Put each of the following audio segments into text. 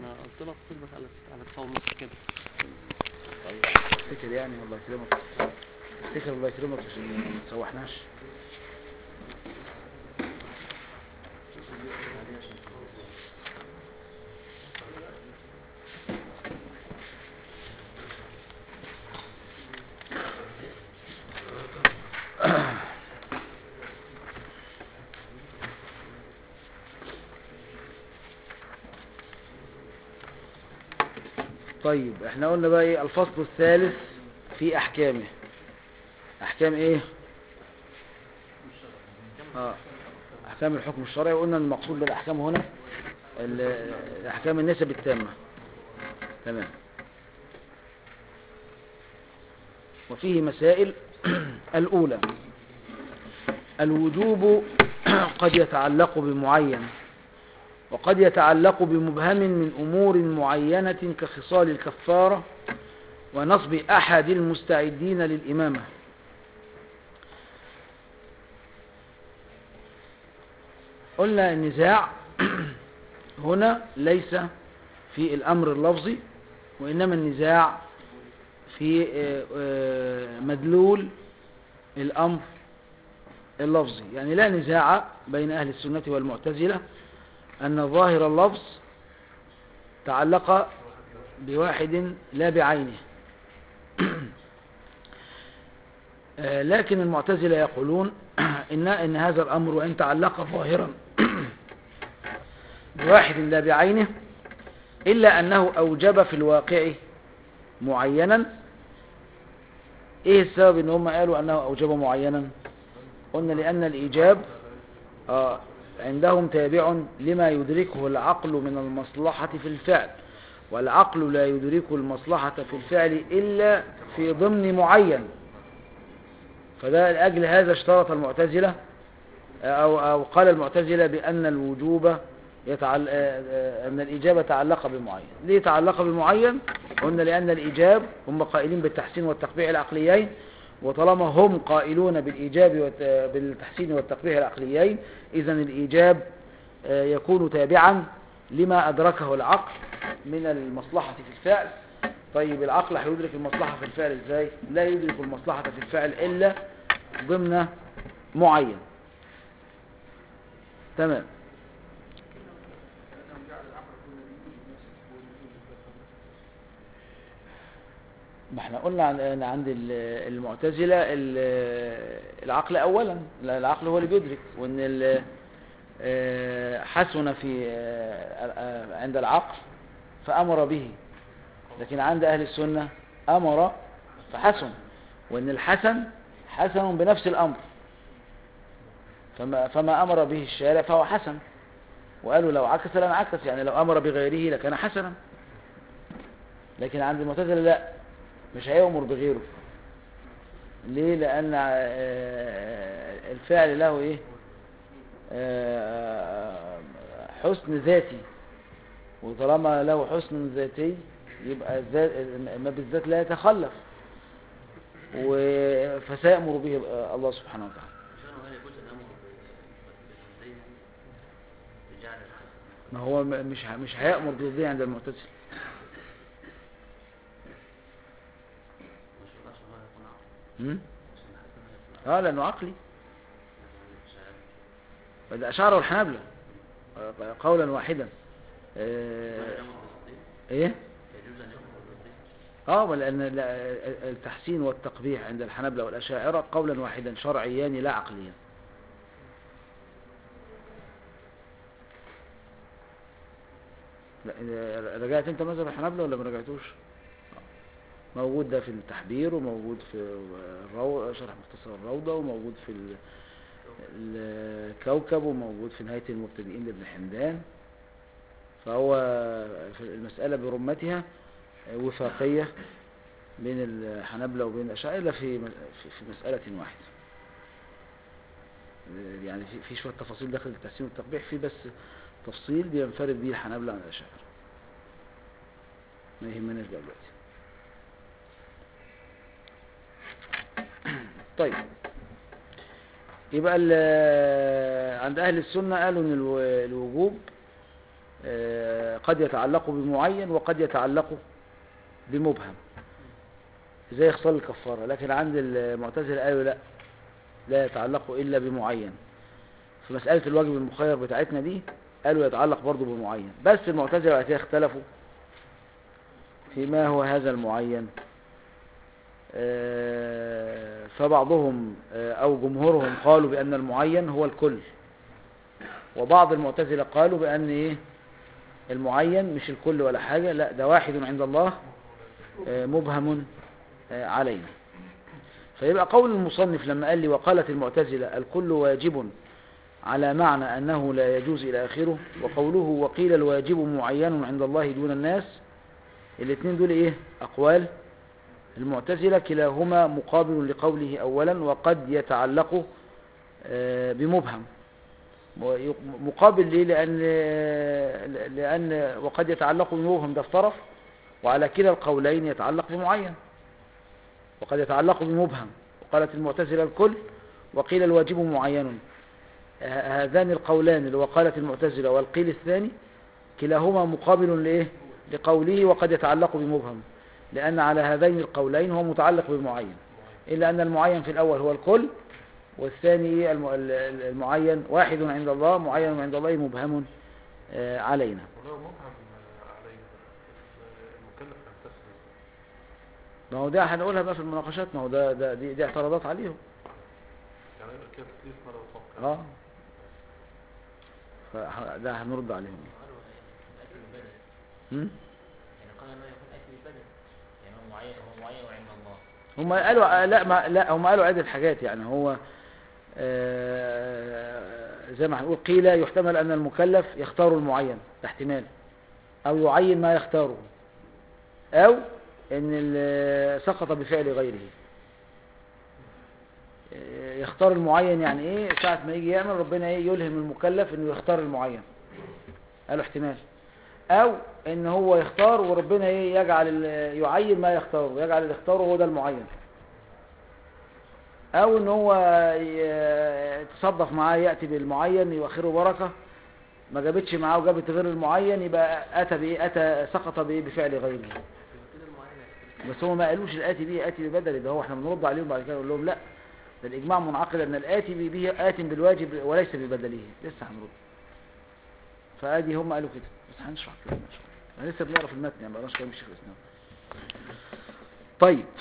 انا قلت لك خد بس على على تسعة ونص كده طيب افتكر يعني الله يكرمك افتكر الله يكرمك عشان ما تسوحناش طيب احنا قلنا بقى ايه الفصل الثالث في احكامه احكام ايه اه احكام الحكم الشرعي وقلنا ان المقصود بالاحكام هنا ال- احكام النسب التامه تمام وفيه مسائل الاولى الوجوب قد يتعلق بمعين وقد يتعلق بمبهم من أمور معينة كخصال الكفارة ونصب أحد المستعدين للإمامة قلنا النزاع هنا ليس في الأمر اللفظي وإنما النزاع في آه، آه، مدلول الأمر اللفظي يعني لا نزاع بين أهل السنة والمعتزلة أن ظاهر اللفظ تعلق بواحد لا بعينه آه، لكن المعتزلة يقولون إن, إن هذا الأمر وإن تعلق ظاهرا بواحد لا بعينه إلا أنه أوجب في الواقع معينا إيه السبب إن هم قالوا أنه أوجب معينا قلنا لأن الإيجاب آه، عندهم تابع لما يدركه العقل من المصلحة في الفعل والعقل لا يدرك المصلحة في الفعل إلا في ضمن معين فده لأجل هذا اشترط المعتزلة أو, أو قال المعتزلة بأن الوجوب يتعل... آه، آه، أن الإجابة تعلق بمعين ليه تعلق بمعين؟ قلنا لأن الإجاب هم قائلين بالتحسين والتقبيح العقليين وطالما هم قائلون بالإيجاب والت- بالتحسين والتقبيح العقليين إذا الإيجاب آه، يكون تابعا لما أدركه العقل من المصلحة في الفعل طيب العقل هيدرك المصلحة في الفعل إزاي؟ لا يدرك المصلحة في الفعل إلا ضمن معين تمام ما احنا قلنا عن- عن- عند ال- المعتزلة ال- العقل أولا لا، العقل هو اللي بيدرك وأن ال- آه، حسن في آه، آه، عند العقل فأمر به لكن عند أهل السنة أمر فحسن وأن الحسن حسن بنفس الأمر فما, فما أمر به الشارع فهو حسن وقالوا لو عكس لانعكس يعني لو أمر بغيره لكان حسنا لكن عند المعتزلة لا مش هيأمر بغيره ليه لأن آه، الفعل له إيه آه، حسن ذاتي وطالما له حسن ذاتي يبقى الذات ما بالذات لا يتخلف و- فسيأمر به الله سبحانه وتعالى عشان هل يجوز الامر بالزي بجعل الحسن ما هو م- مش ه- مش هيأمر بالذي عند المعتزلة مش شرط عشان هو يكون عقل م? عشان الحسن هو يكون عقل اه لأنه عقلي مش عارف ده أشعر والحنابلة آه، قولا واحدا آه، يجوز الامر بالزي ايه يجوز ان يامر بالزي اه ولأن ال- التحسين والتقبيح عند الحنابلة والأشاعرة قولا واحدا شرعيان لا عقليان لا إذا رجعت انت مذهب الحنابلة ولا ما رجعتوش موجود ده في التحبير وموجود في الرو... شرح مختصر الروضة وموجود في ال... الكوكب وموجود في نهاية المبتدئين لابن حمدان فهو في المسألة برمتها وفاقية بين الحنابلة وبين الأشاعرة في في في مسألة واحدة يعني في في شوية تفاصيل داخل التحسين والتقبيح في بس تفصيل بينفرد به الحنابلة عن الأشاعرة ما يهمناش بقى دلوقتي طيب يبقى ال- عند أهل السنة قالوا إن الو- الوجوب آه، قد يتعلق بمعين وقد يتعلق بمبهم زي خصال الكفارة لكن عند المعتزلة قالوا لا لا يتعلق إلا بمعين في مسألة الواجب المخير بتاعتنا دي قالوا يتعلق برضه بمعين بس المعتزلة وقتها اختلفوا في ما هو هذا المعين آه، فبعضهم آه، أو جمهورهم قالوا بأن المعين هو الكل وبعض المعتزلة قالوا بأن إيه المعين مش الكل ولا حاجة لا ده واحد عند الله آه، مبهم آه، علينا فيبقى قول المصنف لما قال لي وقالت المعتزلة الكل واجب على معنى أنه لا يجوز إلى آخره وقوله وقيل الواجب معين عند الله دون الناس الاثنين دول إيه أقوال المعتزلة كلاهما مقابل لقوله أولا وقد يتعلق آه، بمبهم وي- مقابل ليه لأن, لأن وقد يتعلق بمبهم ده في طرف وعلى كلا القولين يتعلق بمعين وقد يتعلق بمبهم وقالت المعتزلة الكل وقيل الواجب معين ه- هذان القولان اللي وقالت المعتزلة والقيل الثاني كلاهما مقابل لإيه لقوله وقد يتعلق بمبهم لأن على هذين القولين هو متعلق بمعين إلا أن المعين في الأول هو الكل والثاني الم- ال- ال- المعين واحد عند الله معين عند الله مبهم آه، علينا ولو مبهم علينا بس المكلف يمتثل ما هو ده هنقولها بقى في المناقشات ما هو ده, ده دي, دي اعتراضات عليهم يعني يبقى كده تكليف ما لو توقع اه فه- ده هنرد عليهم قالوا الأكل بالبدن هم؟ يعني قال انه يكون أكل بالبدن يعني هو معين هو معين عند الله هم قالوا آه، لا ما لا هم قالوا عدة حاجات يعني هو آه، زي ما هنقول قيل يحتمل أن المكلف يختار المعين ده احتمال أو يعين ما يختاره أو أن ال- سقط بفعل غيره آه، يختار المعين يعني إيه ساعة ما يجي يعمل ربنا إيه يلهم المكلف أنه يختار المعين قالوا احتمال او ان هو يختار وربنا ايه يجعل ال- يعين ما يختاره يجعل اللي يختاره هو ده المعين او ان هو ي- يتصدق معاه ياتي بالمعين يؤخره بركه ما جابتش معاه وجابت غير المعين يبقى اتى بايه اتى سقط بايه بفعل غيره كده المعين بس هو ما قالوش الاتي به اتي ببدل ده هو احنا بنرد عليهم بعد كده نقول لهم لا ده الاجماع منعقد ان الاتي به- به ات بالواجب وليس ببدله لسه هنرد فادي هم قالوا كده بس هنشرح كده ان شاء الله احنا لسه بنقرا في المتن يعني ما قرناش كلام الشيخ الاسلام طيب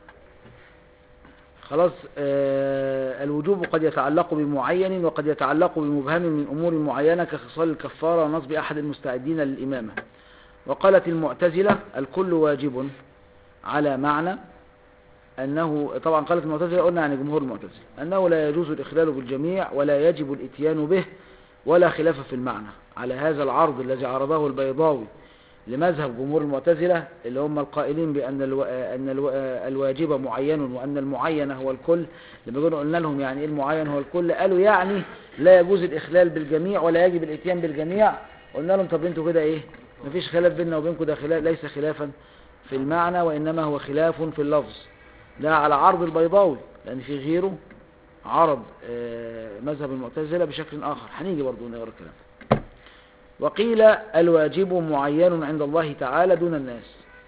خلاص آه الوجوب قد يتعلق بمعين وقد يتعلق بمبهم من امور معينه كخصال الكفاره ونصب احد المستعدين للامامه وقالت المعتزله الكل واجب على معنى أنه طبعا قالت المعتزلة قلنا عن جمهور المعتزلة أنه لا يجوز الإخلال بالجميع ولا يجب الإتيان به ولا خلاف في المعنى على هذا العرض الذي عرضه البيضاوي لمذهب جمهور المعتزلة اللي هم القائلين بأن الو... أن الو... الواجب معين وأن المعين هو الكل لما قلنا قلنا لهم يعني إيه المعين هو الكل قالوا يعني لا يجوز الإخلال بالجميع ولا يجب الإتيان بالجميع قلنا لهم طب انتوا كده إيه مفيش خلاف بيننا وبينكم ده خلاف ليس خلافا في المعنى وإنما هو خلاف في اللفظ ده على عرض البيضاوي لأن في غيره عرض آه، مذهب المعتزلة بشكل آخر هنيجي برضو نقرأ الكلام وقيل الواجب معين عند الله تعالى دون الناس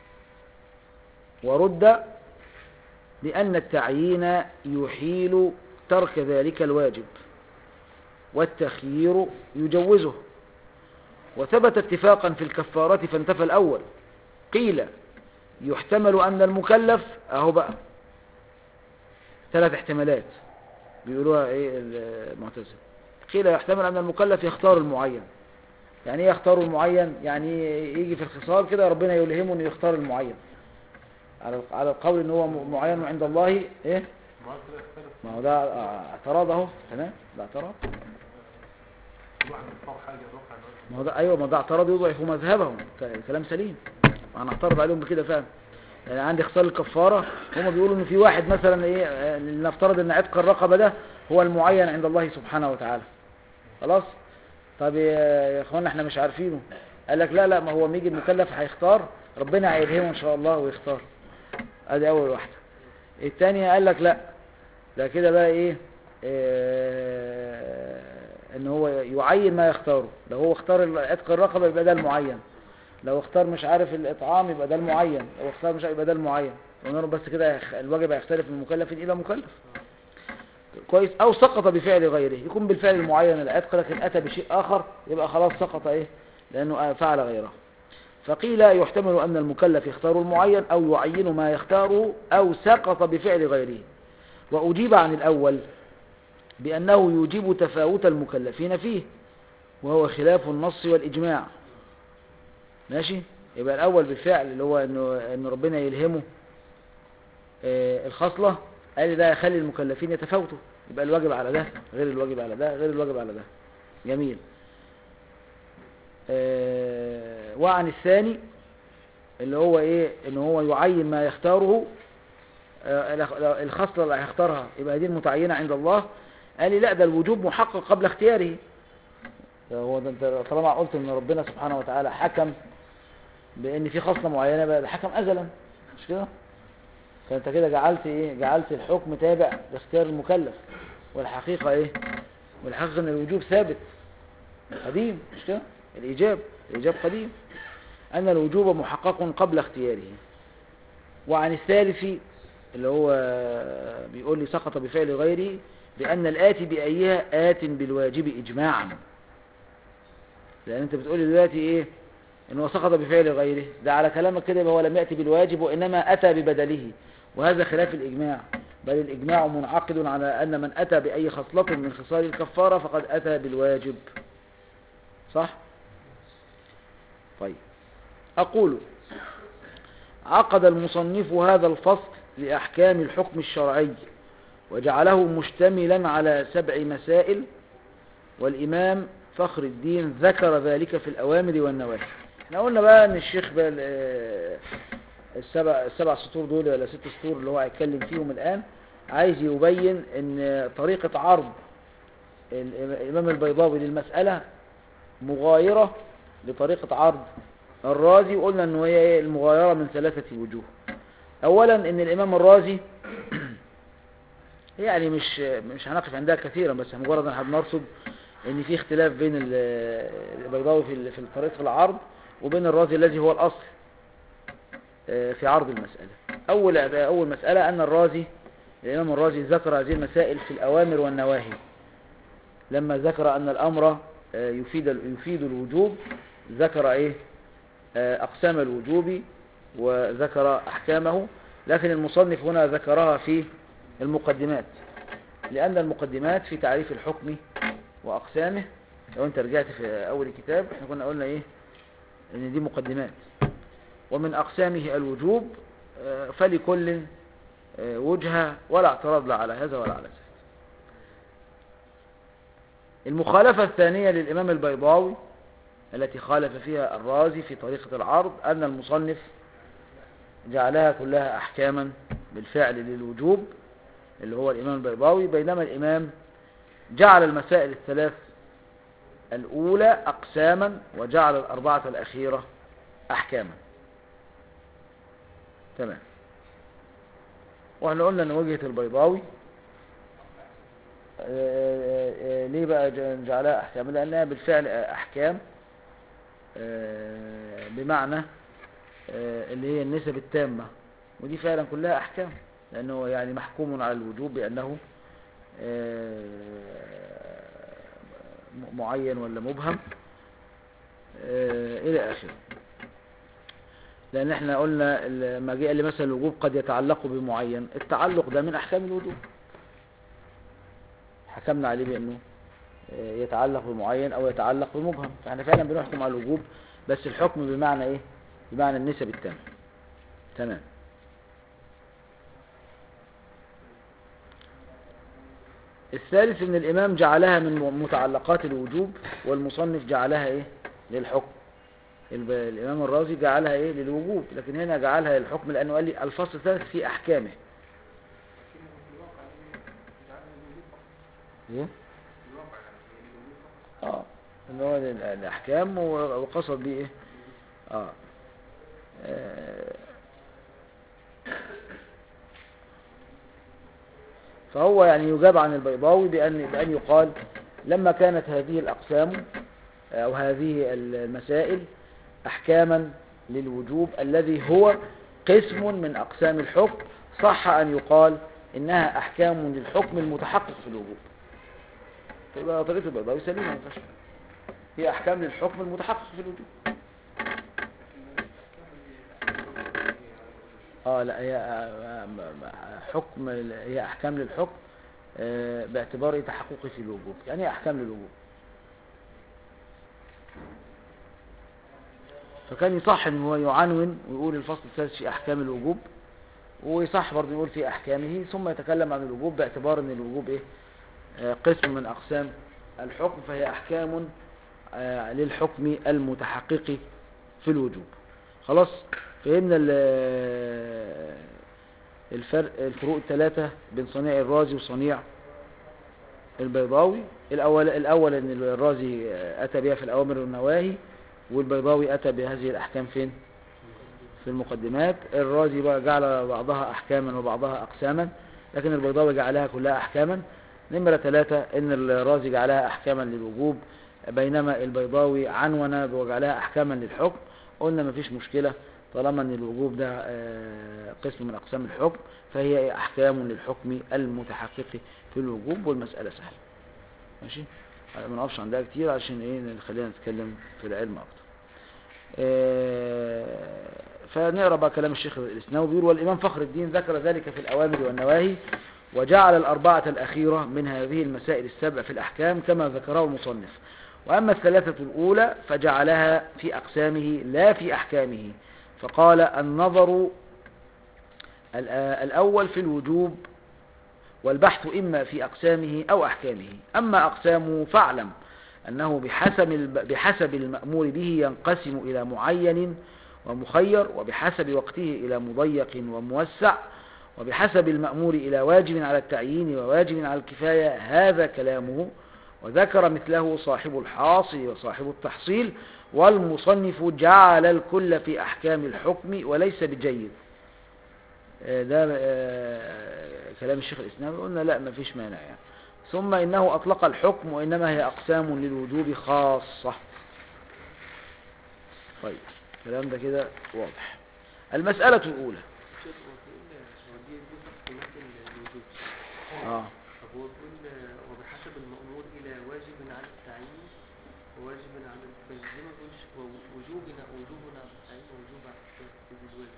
ورد بأن التعيين يحيل ترك ذلك الواجب والتخيير يجوزه وثبت اتفاقا في الكفارة فانتفى الأول قيل يحتمل أن المكلف أهو بقى ثلاث احتمالات بيقولوها ايه المعتزله قيل يحتمل أن المكلف يختار المعين يعني ايه يختار المعين يعني يجي في الخصال كده ربنا يلهمه انه يختار المعين على على القول ان هو معين عند الله ايه معاه كده يختلف ما هو ده اعتراض اهو تمام ده اعتراض كل واحد يختار حاجة يروح على ما هو ده ايوه ما ده اعتراض يضعف مذهبهم ك- كلام سليم انا اعترض عليهم بكده فعلا يعني عندي خصال الكفاره هم بيقولوا ان في واحد مثلا ايه آه، لنفترض ان عتق الرقبه ده هو المعين عند الله سبحانه وتعالى خلاص طب يا يا اخوانا احنا مش عارفينه قال لك لا لا ما هو ميجي المكلف هيختار ربنا هيلهمه ان شاء الله ويختار ادي اول واحده الثانيه قال لك لا ده كده بقى ايه آه، ان هو يعين ما يختاره لو هو اختار ال- عتق الرقبة يبقى ده المعين لو اختار مش عارف الاطعام يبقى ده المعين لو اختار مش عارف يبقى ده المعين ونرى بس كده هيخ- الواجب هيختلف من مكلف الى مكلف كويس او سقط بفعل غيره يكون بالفعل المعين العتق لكن اتى بشيء اخر يبقى خلاص سقط ايه لانه فعل غيره فقيل يحتمل ان المكلف يختار المعين او يعين ما يختاره او سقط بفعل غيره واجيب عن الاول بانه يوجب تفاوت المكلفين فيه وهو خلاف النص والاجماع ماشي يبقى الاول بالفعل اللي هو انه ان ربنا يلهمه آه، الخصله قال لي ده يخلي المكلفين يتفاوتوا يبقى الواجب على ده غير الواجب على ده غير الواجب على ده جميل آه، وعن الثاني اللي هو ايه ان هو يعين ما يختاره آه، الخ- الخصلة اللي هيختارها يبقى دي المتعينة عند الله قال لي لا ده الوجوب محقق قبل اختياره ده هو ده انت طالما قلت ان ربنا سبحانه وتعالى حكم بان في خصلة معينة بقى ده حكم ازلا مش كده فانت كده جعلت ايه جعلت الحكم تابع لاختيار المكلف والحقيقة ايه والحقيقة ان الوجوب ثابت قديم مش كده الايجاب الايجاب قديم ان الوجوب محقق قبل اختياره وعن الثالث اللي هو بيقول لي سقط بفعل غيره بأن الآتي بأيها آت بالواجب إجماعا لأن أنت بتقول لي دلوقتي إيه إن هو سقط بفعل غيره ده على كلامك كده يبقى هو لم يأتي بالواجب وإنما أتى ببدله وهذا خلاف الإجماع بل الإجماع منعقد على أن من أتى بأي خصلة من خصال الكفارة فقد أتى بالواجب صح؟ طيب أقول عقد المصنف هذا الفصل لأحكام الحكم الشرعي وجعله مشتملا على سبع مسائل والإمام فخر الدين ذكر ذلك في الأوامر والنواهي احنا قلنا بقى ان الشيخ بقى ال- آه، السبع, السبع سطور دول ولا ست سطور اللي هو هيتكلم فيهم الآن عايز يبين ان طريقة عرض ال- الإمام البيضاوي للمسألة مغايرة لطريقة عرض الرازي وقلنا ان هي إيه؟ المغايرة من ثلاثة وجوه اولا ان الامام الرازي يعني مش مش هنقف عندها كثيرا بس مجرد ان احنا بنرصد ان في اختلاف بين ال- البيضاوي في ال- في طريقة العرض وبين الرازي الذي هو الاصل آه، في عرض المسألة اول اول مسألة ان الرازي الامام الرازي ذكر هذه المسائل في الاوامر والنواهي لما ذكر ان الامر آه، يفيد يفيد الوجوب ذكر ايه آه، أقسام الوجوب وذكر أحكامه لكن المصنف هنا ذكرها في المقدمات لأن المقدمات في تعريف الحكم وأقسامه لو أنت رجعت في أول الكتاب احنا كنا قلنا إيه إن دي مقدمات ومن أقسامه الوجوب آه، فلكل آه، وجهة ولا اعتراض لا على هذا ولا على ذاك المخالفة الثانية للإمام البيضاوي التي خالف فيها الرازي في طريقة العرض أن المصنف جعلها كلها أحكاما بالفعل للوجوب اللي هو الإمام البيضاوي بينما الإمام جعل المسائل الثلاث الأولى أقساما وجعل الأربعة الأخيرة أحكاما تمام واحنا قلنا ان وجهة البيضاوي آه، آه، ليه بقى ج- جعلها أحكام لأنها بالفعل أحكام آه، بمعنى آه، اللي هي النسب التامة ودي فعلا كلها أحكام لأنه يعني محكوم على الوجوب بأنه آه، م- معين ولا مبهم آه، إلى آخره لأن احنا قلنا لما جاء لمثل الوجوب قد يتعلق بمعين التعلق ده من أحكام الوجوب حكمنا عليه بأنه آه، يتعلق بمعين أو يتعلق بمبهم فاحنا فعلا بنحكم على الوجوب بس الحكم بمعنى إيه بمعنى النسب التامة تمام الثالث ان الامام جعلها من متعلقات الوجوب والمصنف جعلها ايه للحكم الب- الامام الرازي جعلها ايه للوجوب لكن هنا جعلها للحكم لانه قال لي الفصل الثالث في احكامه ايه اه ان هو ال- الاحكام و- وقصد بيه ايه اه آه. فهو يعني يجاب عن البيضاوي بأن, بأن يقال لما كانت هذه الأقسام أو هذه المسائل أحكاما للوجوب الذي هو قسم من أقسام الحكم صح أن يقال إنها أحكام للحكم المتحقق في الوجوب تبقى طريقة البيضاوي سليمة ما ينفعش هي أحكام للحكم المتحقق في الوجوب اه لا هي آه، آه، حكم هي احكام للحكم آه، باعتبار تحققه في الوجوب يعني هي احكام للوجوب فكان يصح ان هو يعنون ويقول الفصل الثالث في احكام الوجوب ويصح برضه يقول في احكامه ثم يتكلم عن الوجوب باعتبار ان الوجوب ايه آه، قسم من اقسام الحكم فهي احكام آه، للحكم المتحقق في الوجوب خلاص فهمنا ال- الفرق الفروق الثلاثة بين صنيع الرازي وصنيع البيضاوي الأول, الأول أن الرازي أتى بها في الأوامر والنواهي والبيضاوي أتى بهذه الأحكام فين في المقدمات الرازي بقى جعل بعضها أحكاما وبعضها أقساما لكن البيضاوي جعلها كلها أحكاما نمرة ثلاثة أن الرازي جعلها أحكاما للوجوب بينما البيضاوي عنون وجعلها أحكاما للحكم قلنا مفيش مشكلة طالما ان الوجوب ده آه، قسم من اقسام الحكم فهي احكام للحكم المتحقق في الوجوب والمسألة سهلة ماشي ما نقفش عندها كتير عشان ايه خلينا نتكلم في العلم اكتر آه، فنقرا بقى كلام الشيخ الاسناوي بيقول والامام فخر الدين ذكر ذلك في الاوامر والنواهي وجعل الاربعه الاخيره من هذه المسائل السبع في الاحكام كما ذكره المصنف واما الثلاثه الاولى فجعلها في اقسامه لا في احكامه فقال النظر ال- الأول في الوجوب والبحث إما في أقسامه أو أحكامه أما أقسامه فاعلم أنه بحسب الب- بحسب المأمور به ينقسم إلى معين ومخير وبحسب وقته إلى مضيق وموسع وبحسب المأمور إلى واجب على التعيين وواجب على الكفاية هذا كلامه وذكر مثله صاحب الحاصل وصاحب التحصيل والمصنف جعل الكل في أحكام الحكم وليس بجيد آه، ده آه، كلام الشيخ الإسلامي قلنا لا ما فيش مانع يعني ثم إنه أطلق الحكم وإنما هي أقسام للوجوب خاصة طيب الكلام ده كده واضح المسألة الأولى شيخ هو بيقول هو دي دي تقسيمات الوجوب آه. طب هو بيقول وبحسب المأمور إلى واجب على التعيين وواجب على بس زي ما بيقولش هو وجوبنا وجوبنا على التعيين ووجوب على التنفيذ الواجب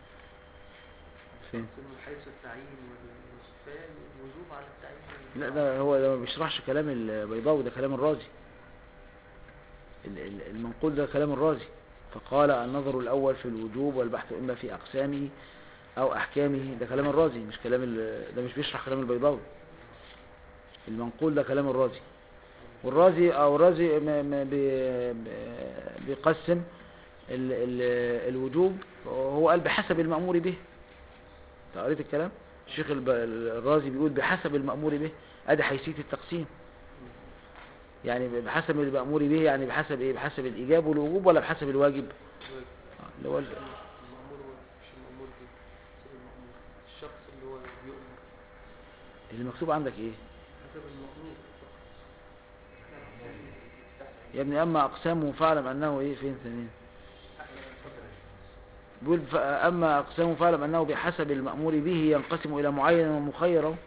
فين من حيث التعيين والكفاية الوجوب على التعيين لا ده هو ده ما بيشرحش كلام البيضاوي ده كلام الرازي ال- ال- المنقول ده كلام الرازي فقال النظر الأول في الوجوب والبحث إما في أقسامه أو أحكامه ده كلام الرازي مش كلام ال- ده مش بيشرح كلام البيضاوي المنقول ده كلام الرازي والرازي أو الرازي م- م- بي- ب- بيقسم ال- ال- الوجوب هو قال بحسب المأمور به أنت قريت الكلام الشيخ الب- الرازي بيقول بحسب المأمور به ادي حيثية التقسيم يعني بحسب المأمور به يعني بحسب ايه بحسب الايجاب والوجوب ولا بحسب الواجب الواجب آه، اللي هو ال- المأمور هو مش المأمور به حسب المأمور الشخص اللي هو بيؤمر اللي مكتوب عندك ايه حسب المأمور يا ابني اما اقسامه فاعلم انه ايه فين ثانيا بيقول ف- اما اقسامه فاعلم انه بحسب المأمور به ينقسم الى معين ومخير أهو.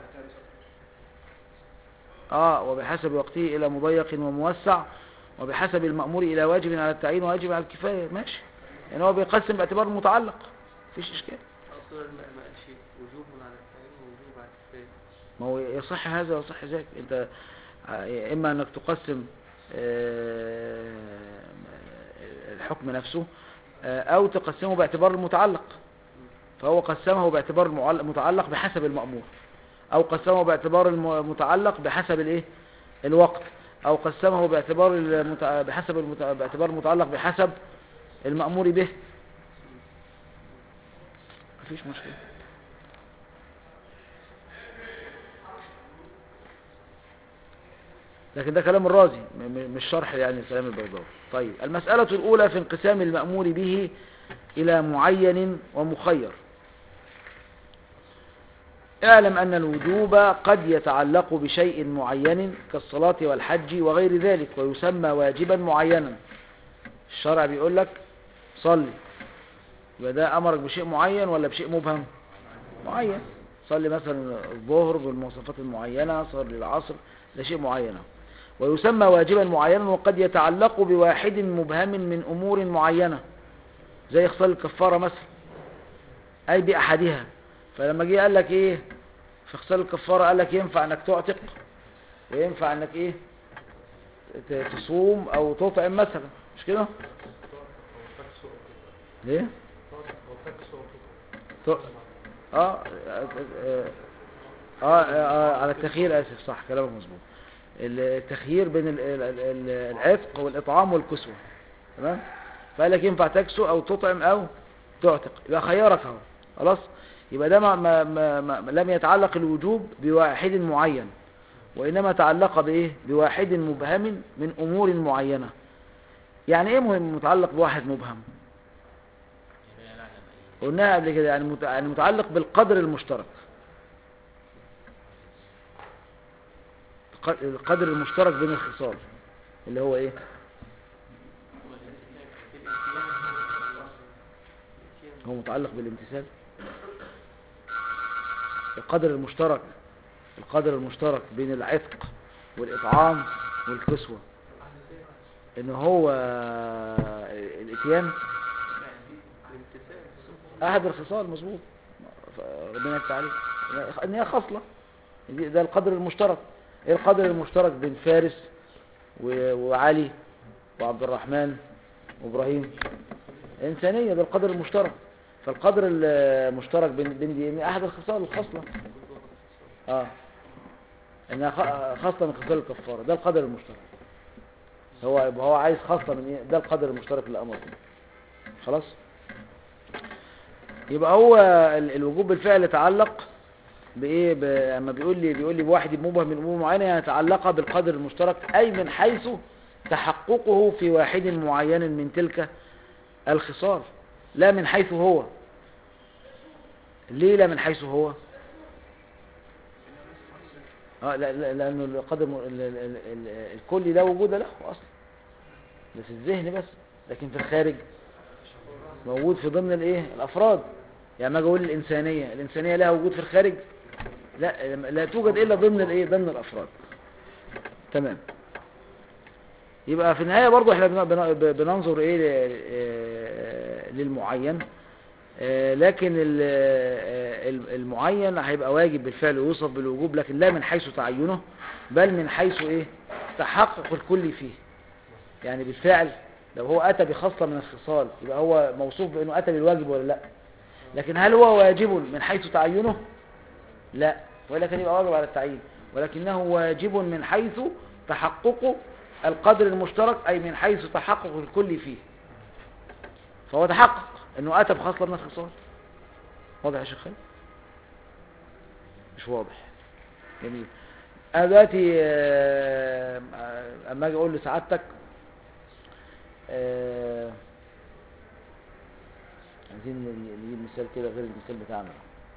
اه وبحسب وقته الى مضيق وموسع وبحسب المأمور الى واجب على التعيين وواجب على الكفاية ماشي يعني هو بيقسم باعتبار المتعلق مفيش اشكال أصلا ما ما قالش وجوب على التعيين ووجوب على الكفاية ما هو يصح هذا ويصح ذاك انت ع- اما انك تقسم آه، الحكم نفسه آه، او تقسمه باعتبار المتعلق فهو قسمه باعتبار المعل- المتعلق بحسب المأمور او قسمه باعتبار الم- المتعلق بحسب الايه الوقت او قسمه باعتبار المتع... بحسب المت... باعتبار المتعلق بحسب المأمور به مفيش مشكلة لكن ده كلام الرازي م- م- مش شرح يعني كلام البيضاوي طيب المسألة الأولى في انقسام المأمور به إلى معين ومخير اعلم أن الوجوب قد يتعلق بشيء معين كالصلاة والحج وغير ذلك ويسمى واجبا معينا الشرع بيقول لك صلي يبقى ده أمرك بشيء معين ولا بشيء مبهم معين صلي مثلا الظهر بالمواصفات المعينة صلي العصر ده شيء معين ويسمى واجبا معينا وقد يتعلق بواحد مبهم من أمور معينة زي إخصال الكفارة مثلا أي بأحدها فلما جه قال لك إيه في إخصال الكفارة قال لك ينفع أنك تعتق وينفع أنك إيه ت- تصوم أو تطعم مثلا مش كده؟ أو تكسو أو ليه؟ تطعم. أو تكسو ط- أو تطعم. اه آه, آه, آه على التخيير اسف صح كلامك مظبوط التخيير بين ال- ال- ال- العتق والاطعام والكسوه تمام فقال لك ينفع تكسو او تطعم او تعتق يبقى خيارك اهو خلاص يبقى ده ما ما ما ما لم يتعلق الوجوب بواحد معين وانما تعلق بايه بواحد مبهم من امور معينه يعني ايه مهم متعلق بواحد مبهم يعني لا نعلم أي قلناها قبل كده يعني مت- يعني متعلق بالقدر المشترك الق- القدر المشترك بين الخصال اللي هو ايه هو متعلق بالامتثال القدر المشترك القدر المشترك بين العتق والإطعام والكسوة ان هو الاتيان احد الخصال مظبوط ربنا يفتح عليك ان هي خصله دي- ده القدر المشترك ايه القدر المشترك بين فارس و- وعلي وعبد الرحمن وابراهيم انسانيه ده القدر المشترك فالقدر المشترك بين بين دي احد الخصال الخصله اه انها خ- خصله من خصال الكفاره ده القدر المشترك هو يبقى هو عايز خاصة من ايه ده القدر المشترك اللي امر به خلاص يبقى هو ال- الوجوب بالفعل يتعلق بايه ب... اما بيقول لي بيقول لي بواحد مبهم من امور معينه يعني يتعلق بالقدر المشترك اي من حيث تحققه في واحد معين من تلك الخصال لا من حيث هو ليه لا من حيث هو اه لا لا لانه القدر م- ال- ال- ال- ال- الكلي لا وجود له اصلا ده في الذهن بس لكن في الخارج موجود في ضمن الايه الافراد يعني ما اجي اقول الانسانيه الانسانيه لها وجود في الخارج لا لا توجد الا ضمن الايه ضمن الافراد تمام يبقى في النهايه برضو احنا بن- بن- بننظر ايه ل- آه، للمعين آه، لكن ال- آه، ال- المعين هيبقى واجب بالفعل ويوصف بالوجوب لكن لا من حيث تعينه بل من حيث ايه تحقق الكل فيه يعني بالفعل لو هو اتى بخصله من الخصال يبقى هو موصوف بانه اتى بالواجب ولا لا لكن هل هو واجب من حيث تعينه لا ولا كان يبقى واجب على التعيين ولكنه واجب من حيث تحقق القدر المشترك اي من حيث تحقق الكل فيه فهو تحقق انه اتى بخصله من الخصال واضح يا شيخ خالد مش واضح جميل انا دلوقتي آه، آه، اما اجي اقول لسعادتك آه، عايزين نجيب مثال كده غير المثال بتاعنا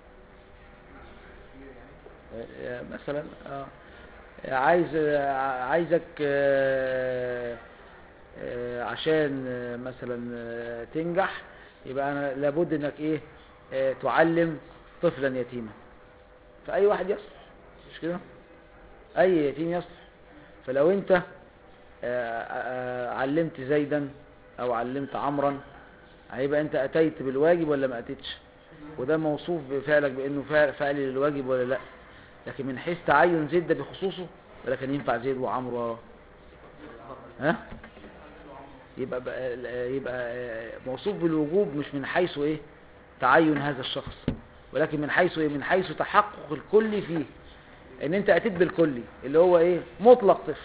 آه، آه، مثلا اه آه، عايز آه، عايزك آه، آه، عشان آه، مثلا آه، تنجح يبقى انا لابد انك ايه آه، تعلم طفلا يتيما فاي واحد يصلح مش كده اي يتيم يصلح فلو انت آه، آه، علمت زيدا او علمت عمرا هيبقى انت اتيت بالواجب ولا ما اتيتش وده موصوف بفعلك بانه فعل فعل للواجب ولا لا لكن من حيث تعين زيد ده بخصوصه ولا كان ينفع زيد وعمرو وراه ها يبقى بقى يبقى موصوف بالوجوب مش من حيث ايه تعين هذا الشخص ولكن من حيث ايه من حيث تحقق الكل فيه ان انت اتيت بالكلي اللي هو ايه مطلق طفل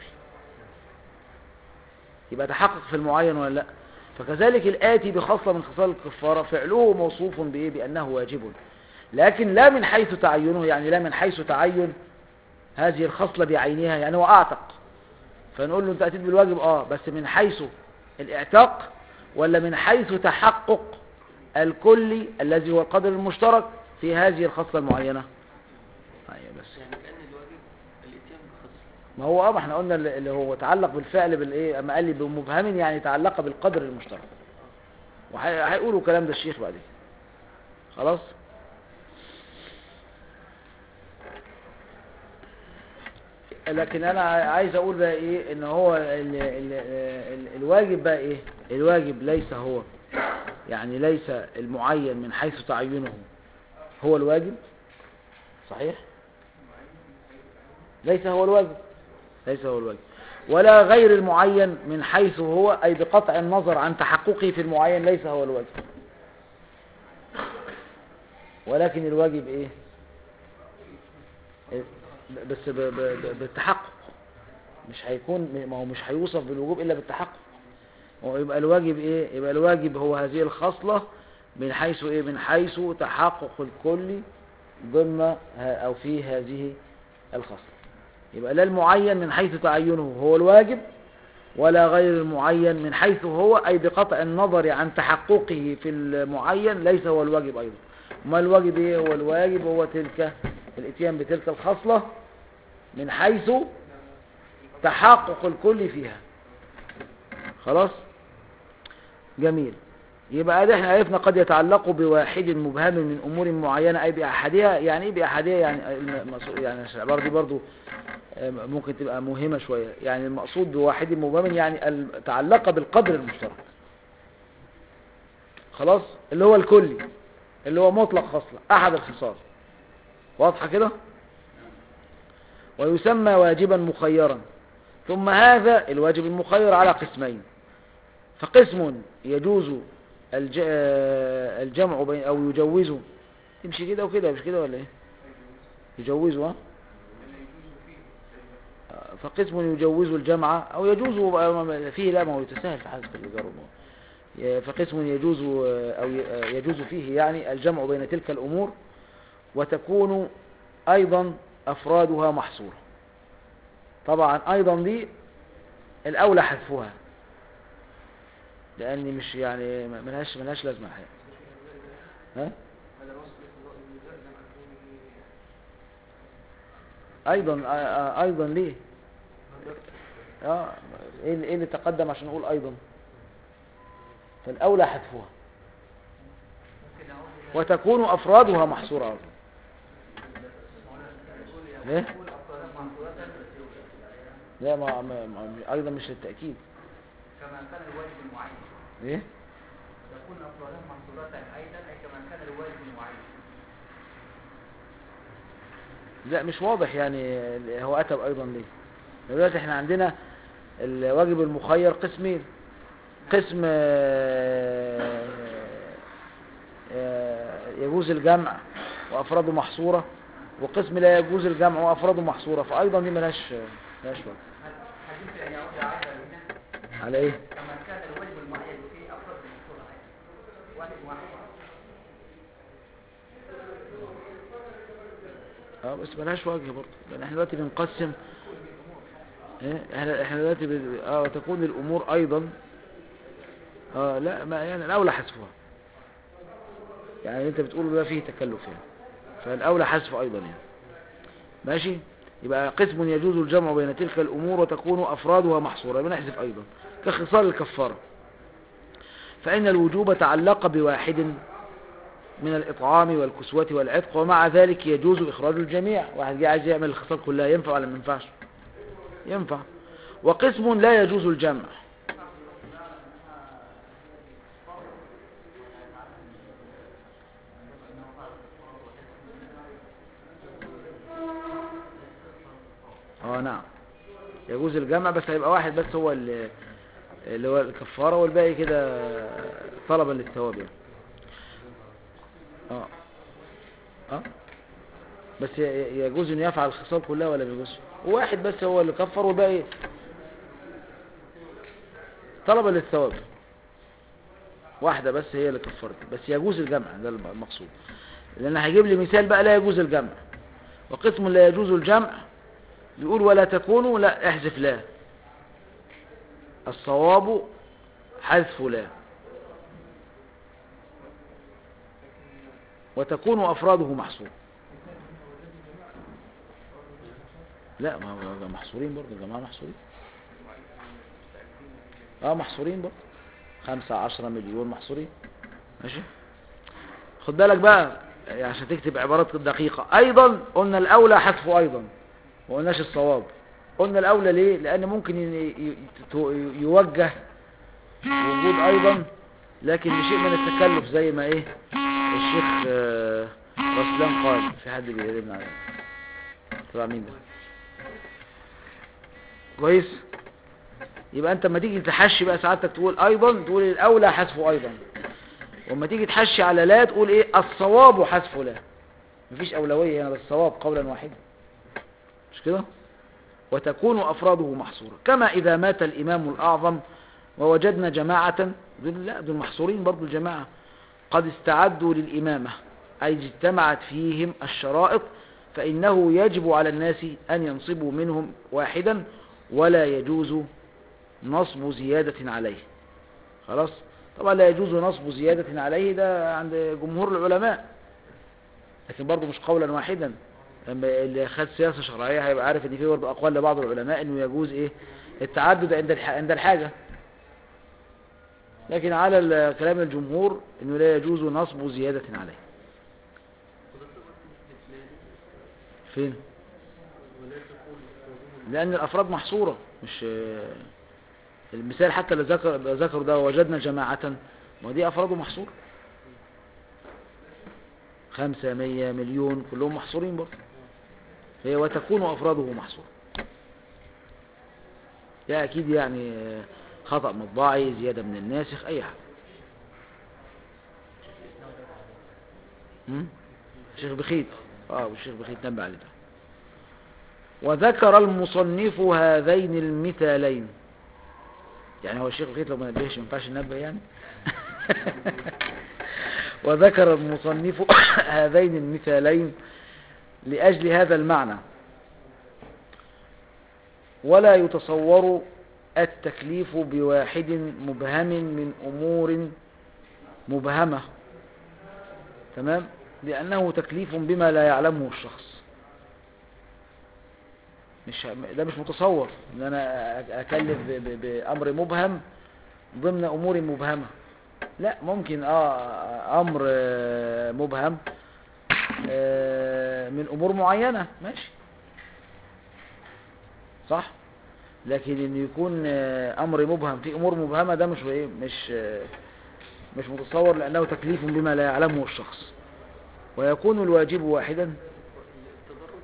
يبقى تحقق في المعين ولا لا فكذلك الآتي بخصلة من خصال الكفارة فعله موصوف بإيه بأنه واجب لكن لا من حيث تعينه يعني لا من حيث تعين هذه الخصلة بعينها يعني هو أعتق فنقول له أنت أتيت بالواجب آه بس من حيث الإعتاق ولا من حيث تحقق الكلي الذي هو القدر المشترك في هذه الخصلة المعينة ايوه بس يعني كأن الواجب الاتيان بخصله ما هو اه ما احنا قلنا اللي اللي هو تعلق بالفعل بالايه اما قال لي بمبهم يعني تعلق بالقدر المشترك وهيقولوا كلام ده الشيخ بعدين خلاص لكن انا عايز اقول بقى ايه ان هو ال ال ال الواجب بقى ايه الواجب ليس هو يعني ليس المعين من حيث تعينه هو الواجب صحيح ليس هو الواجب ليس هو الواجب ولا غير المعين من حيث هو أي بقطع النظر عن تحققه في المعين ليس هو الواجب ولكن الواجب ايه إيه؟ بس ب- ب- ب- بالتحقق مش هيكون ما هو مش هيوصف بالوجوب الا بالتحقق هو يبقى الواجب ايه يبقى الواجب هو هذه الخصلة من حيث ايه من حيث تحقق الكل ضمن ه- او في هذه الخصلة يبقى لا المعين من حيث تعينه هو الواجب ولا غير المعين من حيث هو أي بقطع النظر عن تحققه في المعين ليس هو الواجب أيضا ما الواجب إيه هو الواجب هو تلك الاتيان بتلك الخصلة من حيث تحقق الكل فيها خلاص جميل يبقى ده احنا عرفنا قد يتعلق بواحد مبهم من امور معينه اي باحدها يعني ايه باحدها يعني المقصود- يعني العباره دي برضو آه، ممكن تبقى مهمه شويه يعني المقصود بواحد مبهم يعني ال- تعلق بالقدر المشترك خلاص اللي هو الكلي اللي هو مطلق خصله احد الخصال واضحه كده ويسمى واجبا مخيرا ثم هذا الواجب المخير على قسمين فقسم يجوز الج... آه، الجمع بين او يجوزه تمشي كده وكده مش كده ولا ايه يجوزه ها آه، فقسم يجوز الجمع او يجوز آه، فيه لا ما هو يتساهل في حسب الجر ي- فقسم يجوز آه، او ي- آه، يجوز فيه يعني الجمع بين تلك الامور وتكون ايضا افرادها محصوره طبعا ايضا دي الاولى حذفها لاني مش يعني ما- ملهاش ملهاش لازمه الحقيقه ها هذا وصف لقضاء النزاع مع كونه ايضا آه، آه، ايضا ليه اه ايه اللي- إيه اللي تقدم عشان نقول ايضا فالاولى حذفها وتكون افرادها محصوره أيضا. ليه لا ما, ما, ما ايضا مش للتاكيد كما كان الواجب المعين ايه تكون أفرادها محصورات أيضا أي كما كان الواجب المعين لا مش واضح يعني هو أتى أيضا ليه دلوقتي احنا عندنا الواجب المخير قسمين قسم آه، آه، يجوز الجمع وأفراده محصورة وقسم لا يجوز الجمع وأفراده محصورة فأيضا دي ملهاش ملهاش وجه حديث أن يعود على هنا على إيه؟ كما كان الواجب المعين فيه أفراد محصورة أيضا واحد واحد اه بس ملهاش وجه برضه لان احنا دلوقتي بنقسم ايه احنا احنا دلوقتي بن- اه تكون الامور ايضا اه لا ما يعني الاولى حذفها يعني انت بتقول ده فيه تكلف يعني فالاولى حذف ايضا يعني ماشي يبقى قسم يجوز الجمع بين تلك الامور وتكون افرادها محصوره يبقى نحذف ايضا كخصال الكفاره فان الوجوب تعلق بواحد من الإطعام والكسوة والعتق ومع ذلك يجوز إخراج الجميع واحد جاي عايز يعمل الخصال كلها ينفع ولا ما ينفعش ينفع وقسم لا يجوز الجمع اه نعم يجوز الجمع بس هيبقى واحد بس هو اللي اللي هو الكفارة والباقي كده طلبا للثواب يعني اه اه بس ي- ي- يجوز ان يفعل الخصال كلها ولا ما يجوزش واحد بس هو اللي كفر والباقي طلبا للثواب واحدة بس هي اللي كفرت بس يجوز الجمع ده المقصود لان هيجيب لي مثال بقى لا يجوز الجمع وقسم لا يجوز الجمع يقول ولا تكونوا لا احذف لا الصواب حذف لا وتكون أفراده محصورة لا ما هو محصورين برضه الجماعة محصورين اه محصورين برضه خمسة عشرة مليون محصورين ماشي خد بالك بقى يعني عشان تكتب عبارات دقيقة ايضا قلنا الاولى حذفه ايضا ما قلناش الصواب قلنا الاولى ليه لان ممكن ي- ي- ي- يوجه وجود ايضا لكن بشيء من التكلف زي ما ايه الشيخ آه، رسلان قال في حد بيقربنا عليه تبع مين ده كويس يبقى انت لما تيجي تحشي بقى سعادتك تقول ايضا تقول الاولى حذفه ايضا وما تيجي تحشي على لا تقول ايه الصواب حذفه لا مفيش اولويه هنا ده الصواب قولا واحدا مش كده وتكون افراده محصوره كما اذا مات الامام الاعظم ووجدنا جماعه دول لا دول محصورين برضو الجماعه قد استعدوا للامامه اي اجتمعت فيهم الشرائط فانه يجب على الناس ان ينصبوا منهم واحدا ولا يجوز نصب زياده عليه خلاص طبعا لا يجوز نصب زيادة عليه ده عند جمهور العلماء لكن برضه مش قولا واحدا لما اللي خد سياسة شرعية هيبقى عارف ان في برضه اقوال لبعض العلماء انه يجوز ايه التعدد عند الح... عند الحاجة لكن على ال- كلام الجمهور انه لا يجوز نصب زيادة عليه فين ولا تكون أفرادهم لان الافراد محصورة مش المثال حتى اللي ذكر ذكر ده وجدنا جماعة ما دي افراده محصورة خمسة مية مليون كلهم محصورين برضه هي وتكون افراده محصورة ده اكيد يعني خطأ مطبعي زيادة من الناسخ اي حاجة هم؟ الشيخ بخيت اه والشيخ بخيت نبه عليه ده وذكر المصنف هذين المثالين يعني هو الشيخ بخيت لو ما نبهش ما ينفعش ننبه يعني وذكر المصنف هذين المثالين لأجل هذا المعنى ولا يتصور التكليف بواحد مبهم من أمور مبهمة تمام لأنه تكليف بما لا يعلمه الشخص مش ده مش متصور ان انا اكلف ب- ب- بامر مبهم ضمن امور مبهمه لا ممكن اه امر آه، مبهم آه، من امور معينه ماشي صح لكن ان يكون آه، امر مبهم في امور مبهمه ده مش ايه مش آه، مش متصور لانه تكليف بما لا يعلمه الشخص ويكون الواجب واحدا التدرج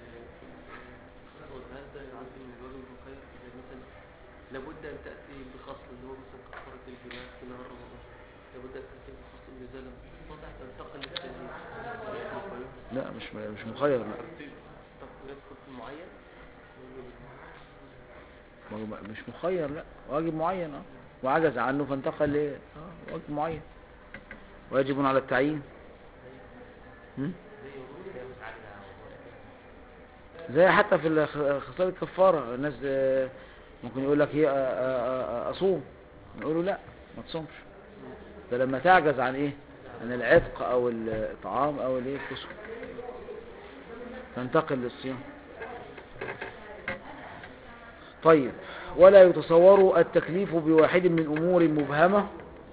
وهذا يعد من الواجب الوقاية زي مثلا لابد أن تأتي بخصل اللي هو مثلا كفارة الجماع في نهار رمضان لابد أن تأتي بخصل إذا لم تستطع تنتقل للتنين لا مش مش مخير لا طب يدخل في المعين ما هو مش مخير لا واجب معين اه وعجز عنه فانتقل ل اه واجب معين واجب على التعيين هم؟ زي حتى في الخ- خصال الكفارة الناس آه، ممكن يقول لك ايه آه، آه، آه، اصوم نقول له لا ما تصومش ده لما تعجز عن ايه عن العتق او الطعام او الايه الكسوة تنتقل للصيام طيب ولا يتصور التكليف بواحد من أمور مبهمة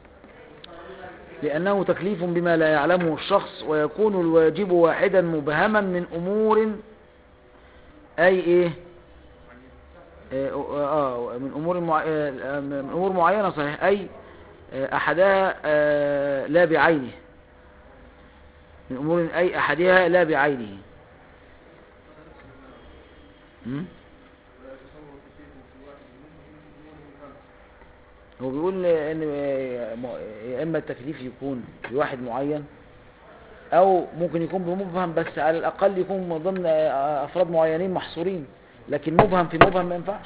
لأنه تكليف بما لا يعلمه الشخص ويكون الواجب واحدا مبهما من أمور أي إيه آه آه، من أمور مع... آه، من أمور معينة صحيح أي آه، أحدها آه، لا بعينه من أمور أي أحدها لا بعينه م? هو بيقول ان يا اما التكليف يكون بواحد معين او ممكن يكون بمبهم بس على الاقل يكون من ضمن افراد معينين محصورين لكن مبهم في مبهم ما ينفعش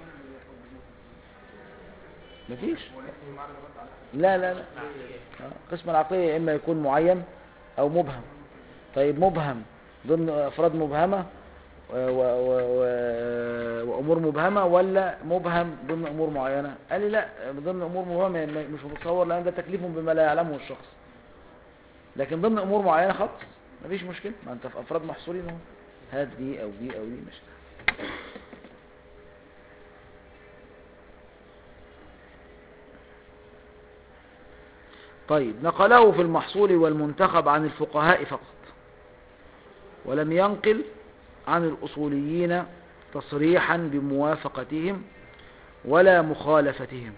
مفيش لا لا لا آه، قسم العقلية يا اما يكون معين او مبهم طيب مبهم ضمن افراد مبهمة و و و و وامور مبهمه ولا مبهم ضمن امور معينه قال لي لا ضمن امور مبهمه م- مش متصور لان ده تكليف بما لا يعلمه الشخص لكن ضمن امور معينه خلاص مفيش مشكله ما انت في افراد محصورين اهو هات دي او دي او دي مش طيب نقله في المحصول والمنتخب عن الفقهاء فقط ولم ينقل عن الأصوليين تصريحا بموافقتهم ولا مخالفتهم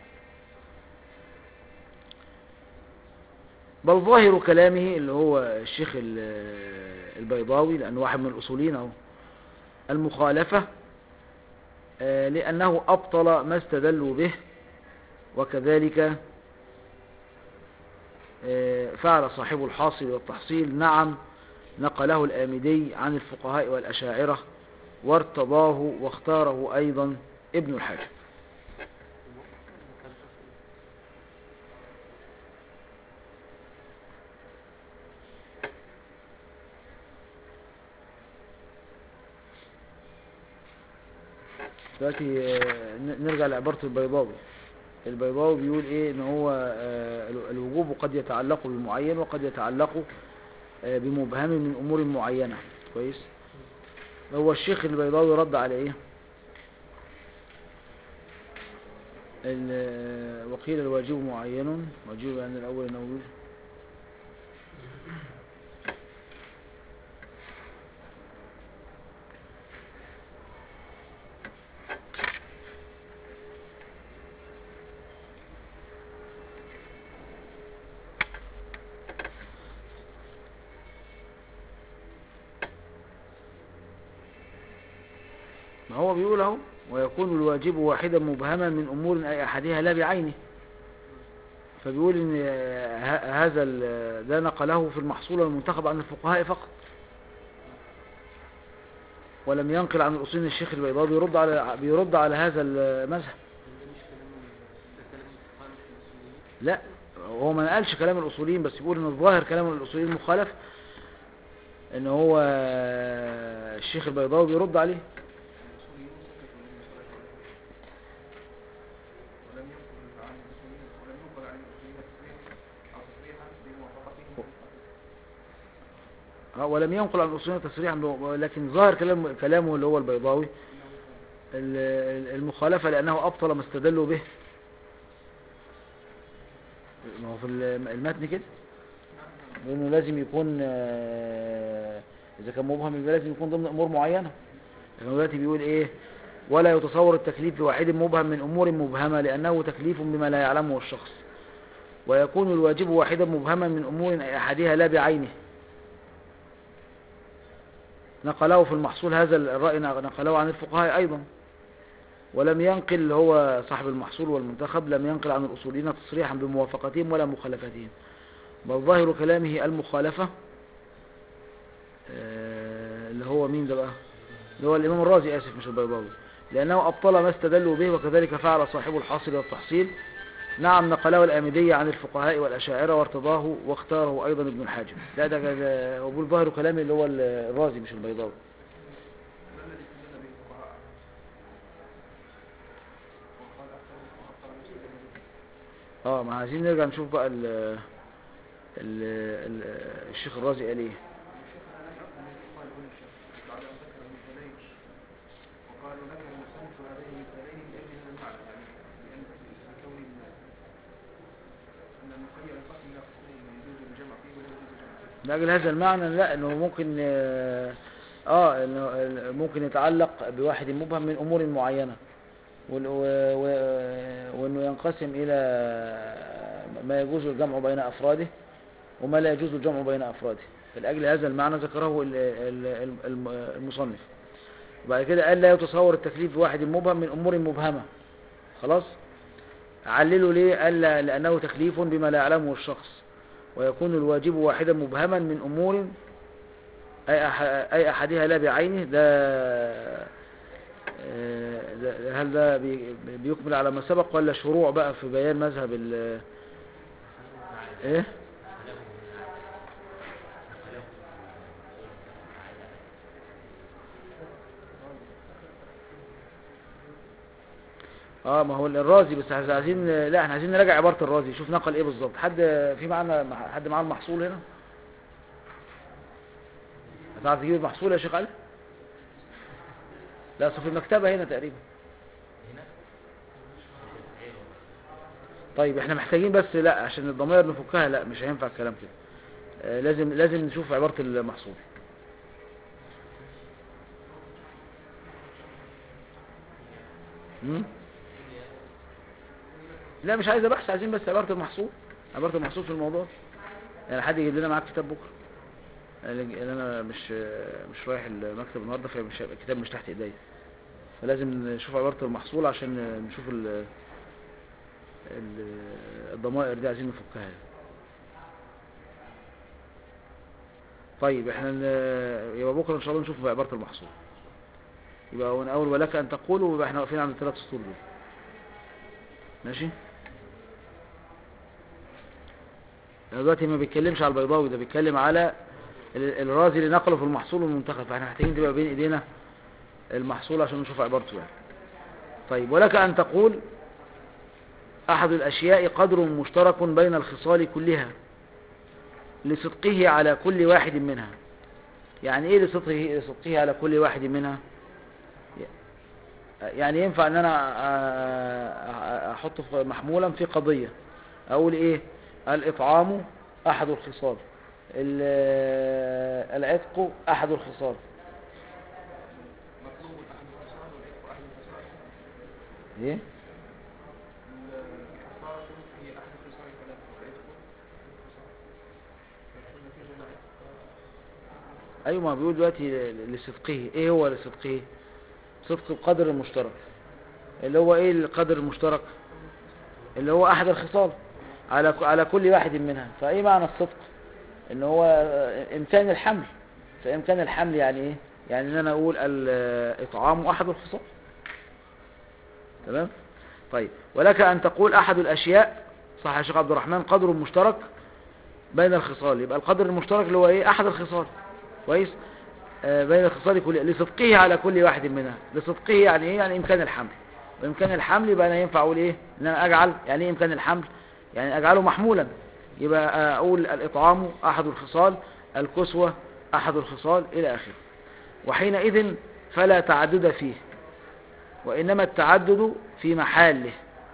بل ظاهر كلامه اللي هو الشيخ ال- البيضاوي لأنه واحد من الأصوليين أهو المخالفة آه، لأنه أبطل ما استدلوا به وكذلك آه، فعل صاحب الحاصل والتحصيل نعم نقله الآمدي عن الفقهاء والأشاعرة وارتضاه واختاره أيضا ابن الحاجب دلوقتي آه، ن- نرجع لعبارة البيضاوي البيضاوي بيقول ايه ان هو آه، ال- الوجوب قد يتعلق بمعين وقد يتعلق آه، بمبهم من امور معينة كويس هو الشيخ البيضاوي رد على ايه ال- وقيل الواجب معين واجب عن الاول انه يوجب ما هو بيقول اهو ويكون الواجب واحدا مبهما من امور اي احدها لا بعينه فبيقول ان ه- هذا ال- ده نقله في المحصول المنتخب عن الفقهاء فقط ولم ينقل عن الاصوليين الشيخ البيضاوي بيرد على بيرد على هذا المذهب ده مش كلام ده كلام الفقهاء مش المسلمين لا هو ما نقلش كلام الاصوليين بس بيقول ان الظاهر كلام الاصوليين مخالف ان هو الشيخ البيضاوي بيرد عليه الاصوليين سكتوا لم يصرحوا ولم ينقل عن الاصوليين ولم ينقل عن الاصوليين تصريحا او تصريحا بموافقتهم اه ولم ينقل عن الاصوليين تصريحا ب- لكن ظاهر كلام كلامه اللي هو البيضاوي ال- ال- المخالفة لأنه أبطل ما استدلوا به ما هو في الم- المتن كده لأنه لازم يكون آه، إذا كان مبهم يبقى لازم يكون ضمن أمور معينة لكن دلوقتي بيقول إيه ولا يتصور التكليف بواحد مبهم من أمور مبهمة لأنه تكليف بما لا يعلمه الشخص ويكون الواجب واحدا مبهما من أمور أحدها لا بعينه نقله في المحصول هذا الرأي نقله عن الفقهاء أيضا ولم ينقل هو صاحب المحصول والمنتخب لم ينقل عن الأصوليين تصريحا بموافقتهم ولا مخالفتهم بل ظاهر كلامه المخالفة آه، اللي هو مين ده بقى اللي هو الإمام الرازي آسف مش البيضاوي لأنه أبطل ما استدلوا به وكذلك فعل صاحب الحاصل والتحصيل نعم نقله الآمدية عن الفقهاء والأشاعرة وارتضاه واختاره أيضا ابن الحاجب لا ده ده- هو بيقول ظاهر كلامي اللي هو الرازي مش البيضاوي ما الذي استدل به الفقهاء وقال اكثر وابطل ما استدل به اه ما عايزين نرجع نشوف بقى ال ال ال الشيخ الرازي قال ايه شيخنا لم يكن من الفقهاء يقول الشيخ بعد ان ذكر المثالين وقالوا ذكر المصنف هذين المثالين لاجل هذا المعنى يعني لان لكون ال- ان المخير ينقسم الى قسمين يجوز الجمع فيه ولا يجوز الجمع فيه لاجل هذا المعنى لا انه ممكن اه آه، انه ال- ممكن يتعلق بواحد مبهم من امور معينه وال- و- و- وانه ينقسم الى ما يجوز الجمع بين افراده وما لا يجوز الجمع بين افراده فلاجل هذا المعنى ذكره ال- ال- الم- المصنف وبعد كده قال لا يتصور التكليف بواحد مبهم من امور مبهمه خلاص عللوا ليه قال لا- لانه تكليف بما لا يعلمه الشخص ويكون الواجب واحدا مبهما من امور اي أح اي احدها لا بعينه ده آه، ده- هل ده بي- بيكمل على ما سبق ولا شروع بقى في بيان مذهب ال ايه اه ما هو الرازي بس إحنا عايزين لا احنا عايزين نراجع عبارة الرازي شوف نقل ايه بالظبط حد في معنا حد معاه المحصول هنا هتعرف تجيب المحصول يا شيخ علي لا أصل في المكتبة هنا تقريبا هنا طيب احنا محتاجين بس لا عشان الضمائر نفكها لا مش هينفع الكلام كده آه، لازم لازم نشوف عبارة المحصول مم؟ لا مش عايز بحث عايزين بس عبارة المحصول عبارة المحصول في الموضوع يعني حد يجيب لنا معاك كتاب بكرة لان انا مش مش رايح المكتب النهارده فمش هيبقى الكتاب مش تحت ايديا فلازم نشوف عبارة المحصول عشان نشوف ال ال- الضمائر دي عايزين نفكها يعني. طيب احنا ن- يبقى بكره ان شاء الله نشوف عبارة المحصول يبقى من اول ولك ان تقول ويبقى احنا واقفين عند الثلاث سطور دول ماشي يعني دلوقتي ما بيتكلمش على البيضاوي ده بيتكلم على ال- الرازي اللي نقله في المحصول والمنتخب فاحنا محتاجين تبقى بين ايدينا المحصول عشان نشوف عبارته يعني طيب ولك ان تقول احد الاشياء قدر مشترك بين الخصال كلها لصدقه على كل واحد منها يعني ايه لصدقه لصدقه على كل واحد منها يعني ينفع ان انا أ- أ- احط في- محمولا في قضية اقول ايه الاطعام احد الخصال ال- العتق احد الخصال مطلوب احد الخصال والعتق احد الخصال ايه الخصال هي احد الخصال الثلاثه والعتق الخصال فكل نتيجه العتق ايوه ما بيقول دلوقتي ل- لصدقه ايه هو لصدقه صدق القدر المشترك اللي هو ايه القدر المشترك اللي هو احد الخصال على ك- على كل واحد منها فايه معنى الصدق ان هو آه، امكان الحمل فامكان الحمل يعني ايه يعني ان انا اقول الاطعام احد الخصال تمام طيب ولك ان تقول احد الاشياء صح يا شيخ عبد الرحمن قدر مشترك بين الخصال يبقى القدر المشترك اللي هو ايه احد الخصال كويس آه، بين الخصال كل لصدقه على كل واحد منها لصدقه يعني ايه يعني امكان الحمل وامكان الحمل يبقى انا ينفع اقول ايه ان انا اجعل يعني ايه امكان الحمل يعني اجعله محمولا يبقى اقول الاطعام احد الخصال الكسوة احد الخصال الى اخره وحينئذ فلا تعدد فيه وانما التعدد في محله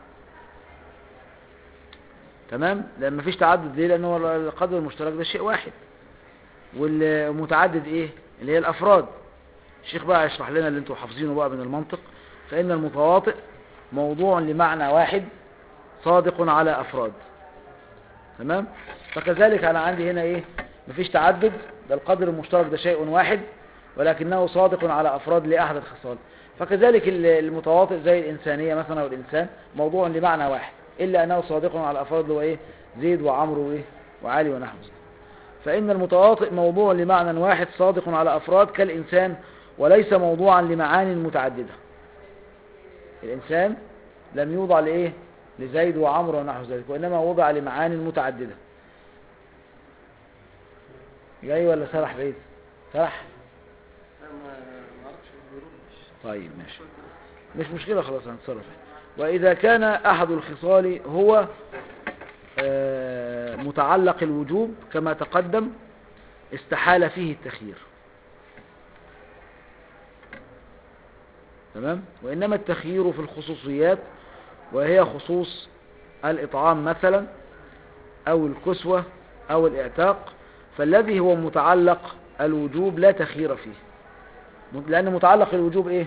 تمام لان مفيش تعدد ليه لان هو القدر المشترك ده شيء واحد والمتعدد ايه اللي هي الافراد الشيخ بقى يشرح لنا اللي انتوا حافظينه بقى من المنطق فان المتواطئ موضوع لمعنى واحد صادق على افراد تمام فكذلك انا عندي هنا ايه مفيش تعدد ده القدر المشترك ده شيء واحد ولكنه صادق على افراد لاحد الخصال فكذلك ال- المتواطئ زي الانسانيه مثلا والانسان موضوع لمعنى واحد الا انه صادق على افراد اللي هو ايه زيد وعمرو وايه وعلي ونحو ذلك فإن المتواطئ موضوع لمعنى واحد صادق على أفراد كالإنسان وليس موضوعا لمعان متعددة الإنسان لم يوضع لإيه لزيد وعمرو ونحو ذلك وإنما وضع لمعان متعددة جاي ولا سرح بعيد سرح انا ما ما اعرفش ما بيردش طيب ماشي مش مشكلة خلاص هنتصرف وإذا كان أحد الخصال هو آه، متعلق الوجوب كما تقدم استحال فيه التخيير تمام وإنما التخيير في الخصوصيات وهي خصوص الإطعام مثلا أو الكسوة أو الإعتاق فالذي هو متعلق الوجوب لا تخيير فيه لأن متعلق الوجوب إيه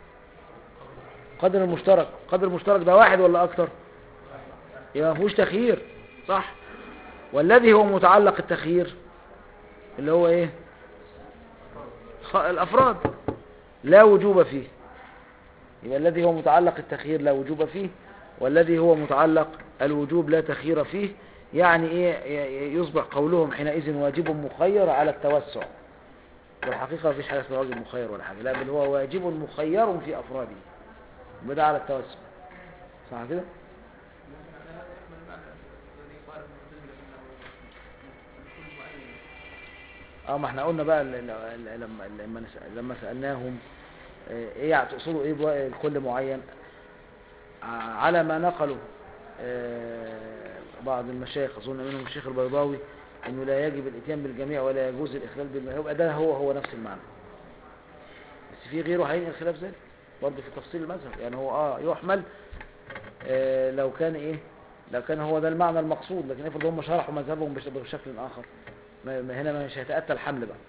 قدر المشترك قدر المشترك ده واحد ولا أكتر يبقى ما فيهوش تخيير صح والذي هو متعلق التخيير اللي هو ايه خ- الافراد لا وجوب فيه يبقى الذي هو متعلق التخيير لا وجوب فيه والذي هو متعلق الوجوب لا تخيير فيه يعني ايه ي- يصبح قولهم حينئذ واجب مخير على التوسع والحقيقة مفيش حاجة اسمها واجب مخير ولا حاجة لا بل هو واجب مخير في أفراده يبقى ده على التوسع صح كده؟ لكن على هذا يحمل معنى الذي قال المعتزله انه كل معين اه ما احنا قلنا بقى ال- ال- ال- لما لما نس- لما سألناهم آه، ايه يعني تقصدوا ايه بقى الكل معين ع- على ما نقله آه، بعض المشايخ اظن منهم الشيخ البيضاوي انه لا يجب الاتيان بالجميع ولا يجوز الاخلال بالجميع يبقى ده هو هو نفس المعنى بس في غيره هينقل خلاف ذلك برضه في تفصيل المذهب يعني هو اه يحمل آه، لو كان ايه ده كان هو ده المعنى المقصود لكن افرض هم شرحوا مذهبهم بش- بشكل اخر ما ما هنا مش هيتاتى الحمل بقى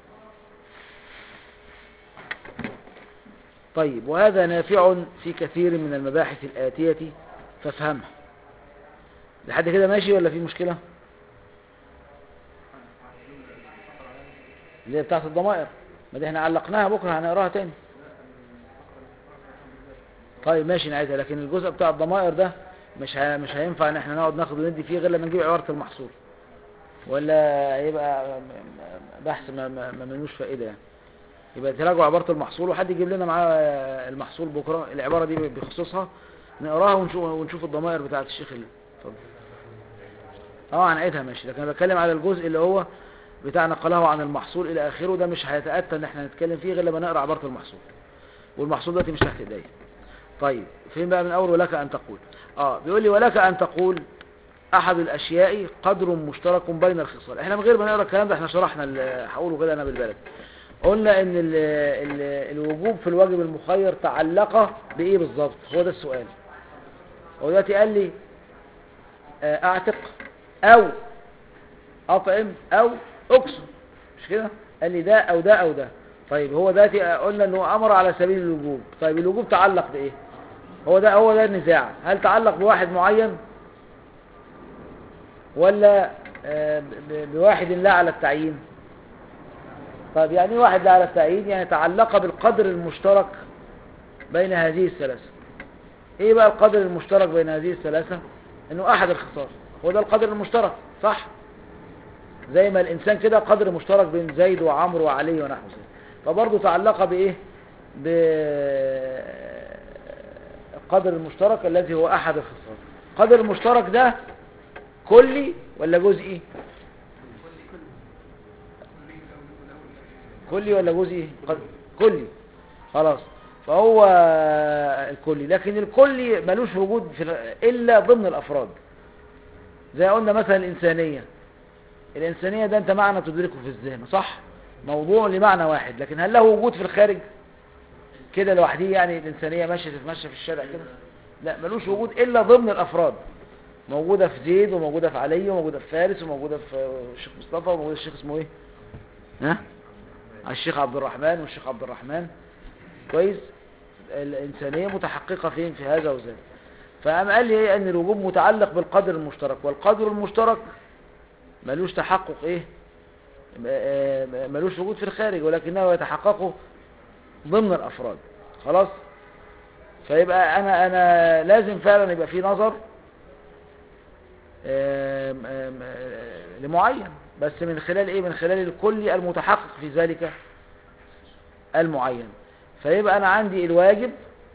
طيب وهذا نافع في كثير من المباحث الآتية فافهمها لحد كده ماشي ولا في مشكلة اللي هي بتاعت الضمائر ما دي احنا علقناها بكرة هنقراها تاني طيب ماشي نعيدها لكن الجزء بتاع الضمائر ده مش ه... مش هينفع ان احنا نقعد ناخد وندي فيه غير لما نجيب عبارة المحصول ولا يبقى بحث ما, ما, ما منوش فائدة يعني يبقى تراجعوا عبارة المحصول وحد يجيب لنا معاه المحصول بكرة العبارة دي بخصوصها نقراها ونشوف, ونشوف الضمائر بتاعت الشيخ اللي اتفضل اه هنعيدها ماشي لكن انا بتكلم على الجزء اللي هو بتاع نقله عن المحصول الى اخره ده مش هيتأتى ان احنا نتكلم فيه غير لما نقرا عبارة المحصول والمحصول دلوقتي مش تحت ايديا طيب فين بقى من اول ولك ان تقول اه بيقول لي ولك ان تقول احد الاشياء قدر مشترك بين الخصال احنا من غير ما نقرا الكلام ده احنا شرحنا ال- هقوله كده انا بالبلد قلنا ان ال ال الوجوب في الواجب المخير تعلق بايه بالظبط هو ده السؤال هو دلوقتي قال لي آه، اعتق او اطعم او اقسم مش كده قال لي ده او ده او ده طيب هو دلوقتي قلنا انه امر على سبيل الوجوب طيب الوجوب تعلق بايه هو ده هو ده النزاع هل تعلق بواحد معين ولا آه، ب- ب- بواحد لا على التعيين طيب يعني إيه واحد لا على التعيين يعني تعلق بالقدر المشترك بين هذه الثلاثة ايه بقى القدر المشترك بين هذه الثلاثة انه احد الخصال هو ده القدر المشترك صح زي ما الانسان كده قدر مشترك بين زيد وعمرو وعلي ونحو ذلك فبرضه تعلق بايه بالقدر المشترك الذي هو احد الخصال القدر المشترك ده كلي ولا جزئي كلي ولا جزئي قد- كلي خلاص فهو الكلي لكن الكلي ملوش وجود في ال- الا ضمن الافراد زي قلنا مثلا الانسانيه الانسانيه ده انت معنى تدركه في الذهن صح موضوع لمعنى واحد لكن هل له وجود في الخارج كده لوحده يعني الانسانيه ماشيه تتمشى في الشارع كده لا ملوش وجود الا ضمن الافراد موجوده في زيد وموجوده في علي وموجوده في فارس وموجوده في الشيخ مصطفى وموجوده الشيخ اسمه ايه ها الشيخ عبد الرحمن والشيخ عبد الرحمن كويس الإنسانية متحققة فين في هذا وذاك فقام قال لي ايه ان الوجوب متعلق بالقدر المشترك والقدر المشترك ملوش تحقق ايه م- آه، ملوش وجود في الخارج ولكنه يتحقق ضمن الافراد خلاص فيبقى انا انا لازم فعلا يبقى في نظر آم، آم، آه، لمعين بس من خلال ايه من خلال الكل المتحقق في ذلك المعين فيبقى انا عندي الواجب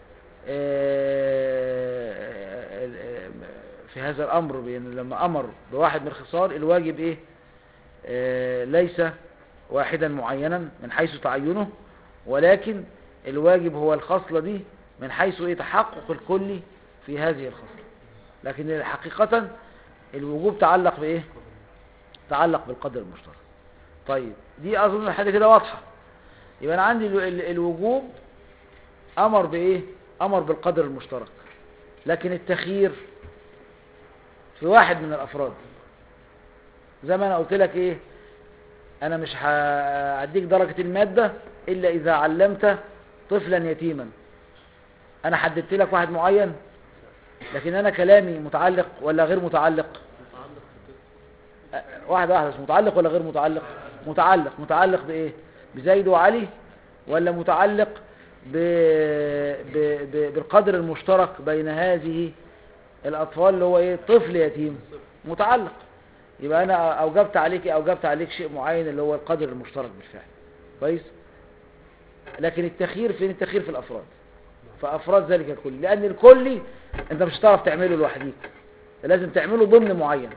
آه، آه، في هذا الامر بان لما امر بواحد من الخصال الواجب ايه آه، ليس واحدا معينا من حيث تعينه ولكن الواجب هو الخصلة دي من حيث ايه تحقق الكل في هذه الخصلة لكن حقيقة الوجوب تعلق بايه تعلق بالقدر المشترك طيب دي اظن حاجه كده واضحه يبقى انا عندي ال- ال- الوجوب امر بايه امر بالقدر المشترك لكن التخيير في واحد من الافراد زي ما انا قلت لك ايه انا مش هاديك درجه الماده الا اذا علمت طفلا يتيما انا حددت لك واحد معين لكن انا كلامي متعلق ولا غير متعلق متعلق في الطفل واحد واحد بس متعلق ولا غير متعلق متعلق متعلق بايه بزيد وعلي ولا متعلق ب... ب... ب... بالقدر المشترك بين هذه الاطفال اللي هو ايه طفل يتيم متعلق يبقى انا اوجبت عليك اوجبت عليك شيء معين اللي هو القدر المشترك بالفعل كويس لكن التخيير فين التخيير في الافراد فافراد ذلك الكل لان الكلي انت مش هتعرف تعمله لوحديك لازم تعمله ضمن معين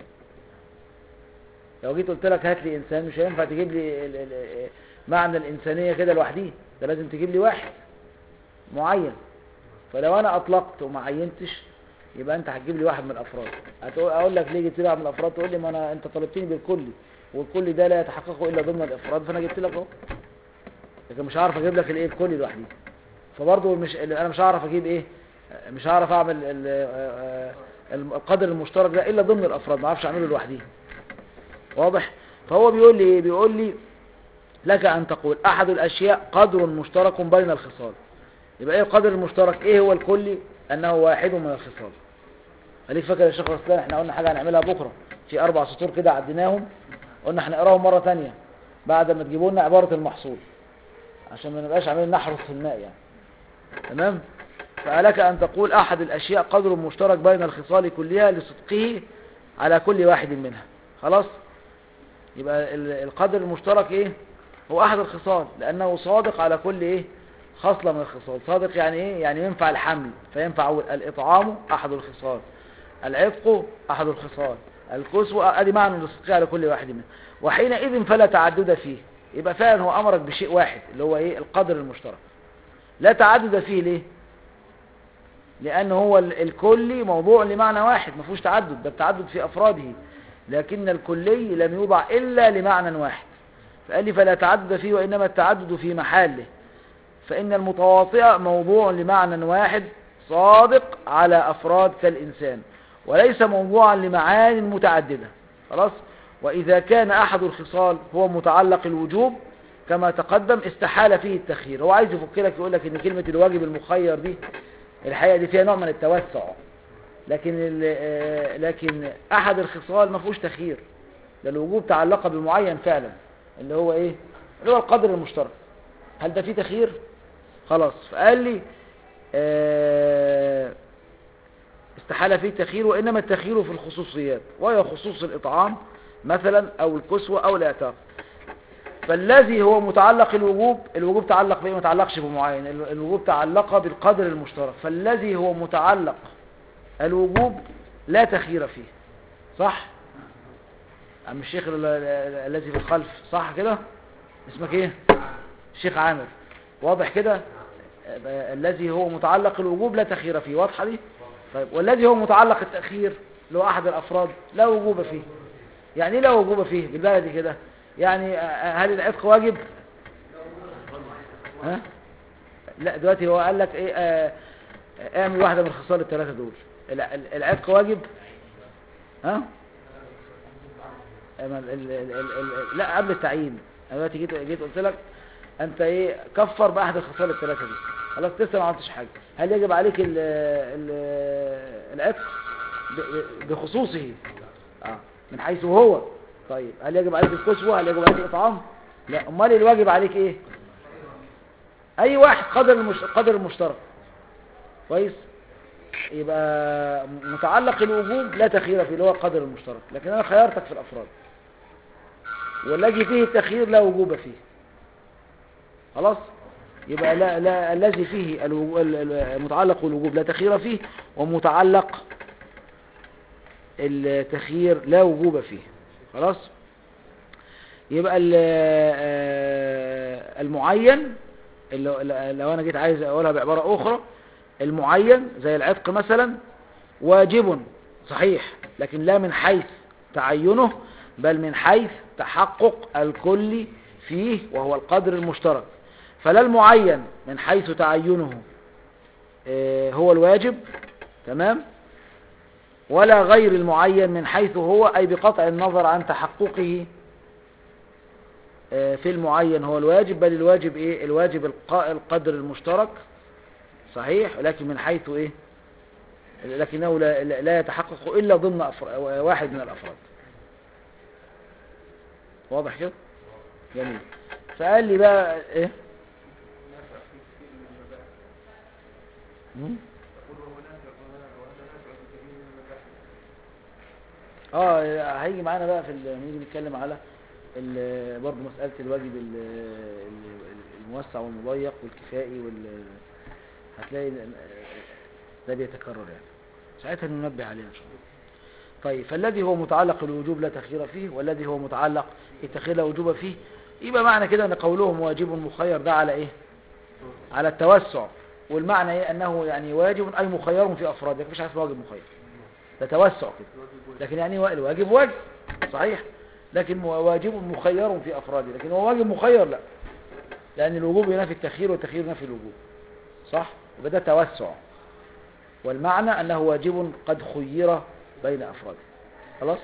لو جيت قلت لك هات لي انسان مش هينفع تجيب لي ال- ال- معنى الانسانيه كده لوحديه ده لازم تجيب لي واحد معين فلو انا اطلقت وما عينتش يبقى انت هتجيب لي واحد من الافراد هتقول اقول لك ليه جبت لي واحد من الافراد تقول لي ما انا انت طلبتني بالكلي والكلي ده لا يتحقق الا ضمن الافراد فانا جبت لك اهو لكن مش هعرف اجيب لك الايه الكلي لوحديه فبرضه مش انا مش هعرف اجيب ايه مش هعرف اعمل ال- القدر المشترك ده الا ضمن الافراد ما اعرفش اعمله لوحدي واضح فهو بيقول لي ايه بيقول لي لك ان تقول احد الاشياء قدر مشترك بين الخصال يبقى ايه القدر المشترك ايه هو الكلي انه واحد من الخصال خليك فاكر يا شيخ رسلان احنا قلنا حاجه هنعملها بكره في اربع سطور كده عديناهم قلنا هنقراهم مره تانية بعد ما تجيبوا لنا عباره المحصول عشان ما نبقاش عاملين نحرس في الماء يعني تمام فلك أن تقول أحد الأشياء قدر مشترك بين الخصال كلها لصدقه على كل واحد منها خلاص يبقى ال- القدر المشترك إيه هو أحد الخصال لأنه صادق على كل إيه خصلة من الخصال صادق يعني إيه يعني ينفع الحمل فينفع الإطعام أحد الخصال العتق أحد الخصال الكسو أدي معنى لصدقه على كل واحد منها وحينئذ فلا تعدد فيه يبقى فعلا هو أمرك بشيء واحد اللي هو إيه القدر المشترك لا تعدد فيه ليه لأن هو ال- الكلي موضوع لمعنى واحد ما فيهوش تعدد ده التعدد في أفراده لكن الكلي لم يوضع إلا لمعنى واحد فقال لي فلا تعدد فيه وإنما التعدد في محله فإن المتواطئ موضوع لمعنى واحد صادق على أفراد كالإنسان وليس موضوعا لمعان متعددة خلاص وإذا كان أحد الخصال هو متعلق الوجوب كما تقدم استحال فيه التخيير هو عايز يفك لك يقول لك ان كلمة الواجب المخير دي الحقيقة دي فيها نوع من التوسع لكن ال- آه، لكن احد الخصال ما فيهوش تخيير ده الوجوب تعلق بمعين فعلا اللي هو ايه اللي هو القدر المشترك هل ده فيه تخيير خلاص فقال لي آه، استحال فيه التخيير وانما التخيير في الخصوصيات وهي خصوص الاطعام مثلا او الكسوة او الاعتاق فالذي هو متعلق الوجوب الوجوب تعلق بإيه ما تعلقش بمعين ال- الوجوب تعلق بالقدر المشترك فالذي هو متعلق الوجوب لا تخير فيه صح عم الشيخ ال- ال- الذي في الخلف صح كده اسمك ايه الشيخ عامر واضح كده آه، الذي هو متعلق الوجوب لا تخير فيه واضحه دي طيب والذي هو متعلق التأخير اللي هو أحد الأفراد لا وجوب فيه يعني ايه لا وجوب فيه بالبلدي كده يعني آه، هل العتق واجب ها لا دلوقتي هو قال لك ايه آه، آه، اعمل واحدة من الخصال الثلاثة دول الع- العتق واجب ها أما ال- ال- ال- ال- ال- لا قبل التعيين انا دلوقتي جيت جيت قلت لك انت ايه كفر باحد الخصال الثلاثه دي خلاص لسه ما عملتش حاجه هل يجب عليك ال ال العتق ب- بخصوصه اه من حيث هو طيب هل يجب عليك الكسوه هل يجب عليك الاطعام لا امال الواجب عليك ايه اي واحد قدر المش... قدر المشترك كويس يبقى متعلق الوجوب لا تخير فيه اللي هو القدر المشترك لكن انا خيرتك في الافراد والذي فيه التخيير لا وجوب فيه خلاص يبقى لا لا الذي فيه الوجو- ال- ال- المتعلق الوجوب لا تخيير فيه ومتعلق التخيير لا وجوب فيه خلاص يبقى ال- آه، المعين اللي لو انا جيت عايز اقولها بعبارة اخرى المعين زي العتق مثلا واجب صحيح لكن لا من حيث تعينه بل من حيث تحقق الكل فيه وهو القدر المشترك فلا المعين من حيث تعينه آه، هو الواجب تمام ولا غير المعين من حيث هو أي بقطع النظر عن تحققه آه، في المعين هو الواجب بل الواجب إيه الواجب الق- القدر المشترك صحيح ولكن من حيث إيه لكنه لا, لا- لا يتحقق إلا ضمن أفر... واحد من الأفراد واضح كده جميل فقال لي بقى إيه نافع في كثير من المباحث مم؟ يقول وهو نافع وهذا وهذا نافع في كثير من المباحث اه هيجي معانا بقى في ال- لما نيجي نتكلم على ال- برضه مسألة الواجب ال- ال- الموسع والمضيق والكفائي وال هتلاقي ال- ده بيتكرر يعني ساعتها ننبه عليه ان شاء الله طيب فالذي هو متعلق الوجوب لا تخير فيه والذي هو متعلق التخير لا وجوب فيه يبقى معنى كده ان قولهم واجب مخير ده على ايه على التوسع والمعنى ايه انه يعني واجب اي مخير في افراده مفيش حاجه اسمها واجب مخير ده توسع كده لكن يعني وا- الواجب واجب صحيح لكن مو- واجب مخير في أفراده لكن هو واجب مخير لا لأن الوجوب ينافي التخيير والتخيير ينافي الوجوب صح يبقى ده توسع والمعنى أنه واجب قد خير بين أفراده خلاص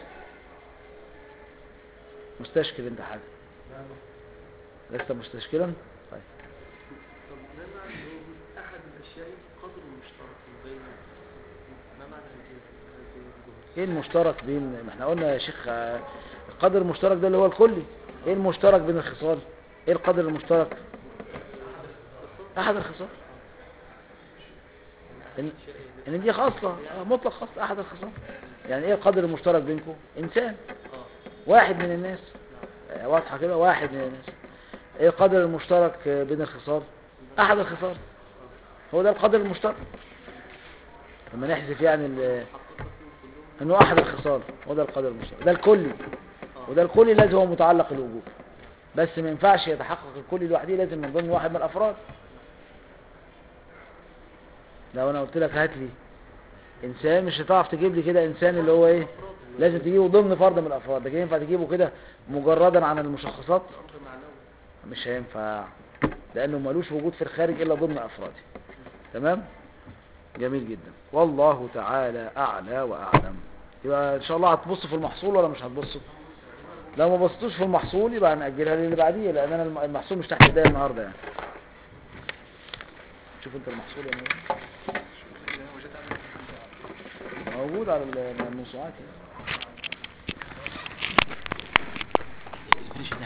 مستشكل انت حاجة لست مستشكلا طيب طب ما معنى إن هو أحد الأشياء قدر مشترك بين ما معنى هذه هذه الجملة؟ ايه المشترك بين ما احنا قلنا يا شيخ آه، القدر المشترك ده اللي هو الكلي ايه المشترك بين الخصال ايه القدر المشترك احد الخصال ان, إن دي خاصة آه، مطلق خاص احد الخصال يعني ايه القدر المشترك بينكم انسان اه واحد من الناس آه، واضحة كده واحد من الناس ايه القدر المشترك آه، بين الخصال احد الخصال هو ده القدر المشترك لما نحذف يعني ال- حقيقة فيهم كلهم انه احد الخصال هو ده القدر المشترك ده الكلي وده الكلي الذي هو متعلق الوجوب بس ما ينفعش يتحقق الكلي لوحده لازم من ضمن واحد من الافراد لو انا قلت لك هات لي انسان مش هتعرف تجيب لي كده انسان اللي هو ايه لازم تجيبه ضمن فرد من الافراد لكن ينفع تجيبه كده مجردا عن المشخصات أمر معنوي مش هينفع لانه ملوش وجود في الخارج الا ضمن افراده تمام جميل جدا والله تعالى اعلى واعلم يبقى ان شاء الله هتبص في المحصول ولا مش هتبصوا لو ما بصيتوش في المحصول يبقى هنأجلها للي بعديه لان انا الم- المحصول مش تحت ايديا النهارده يعني شوف انت المحصول يا مولانا. موجود على الموسوعات يعني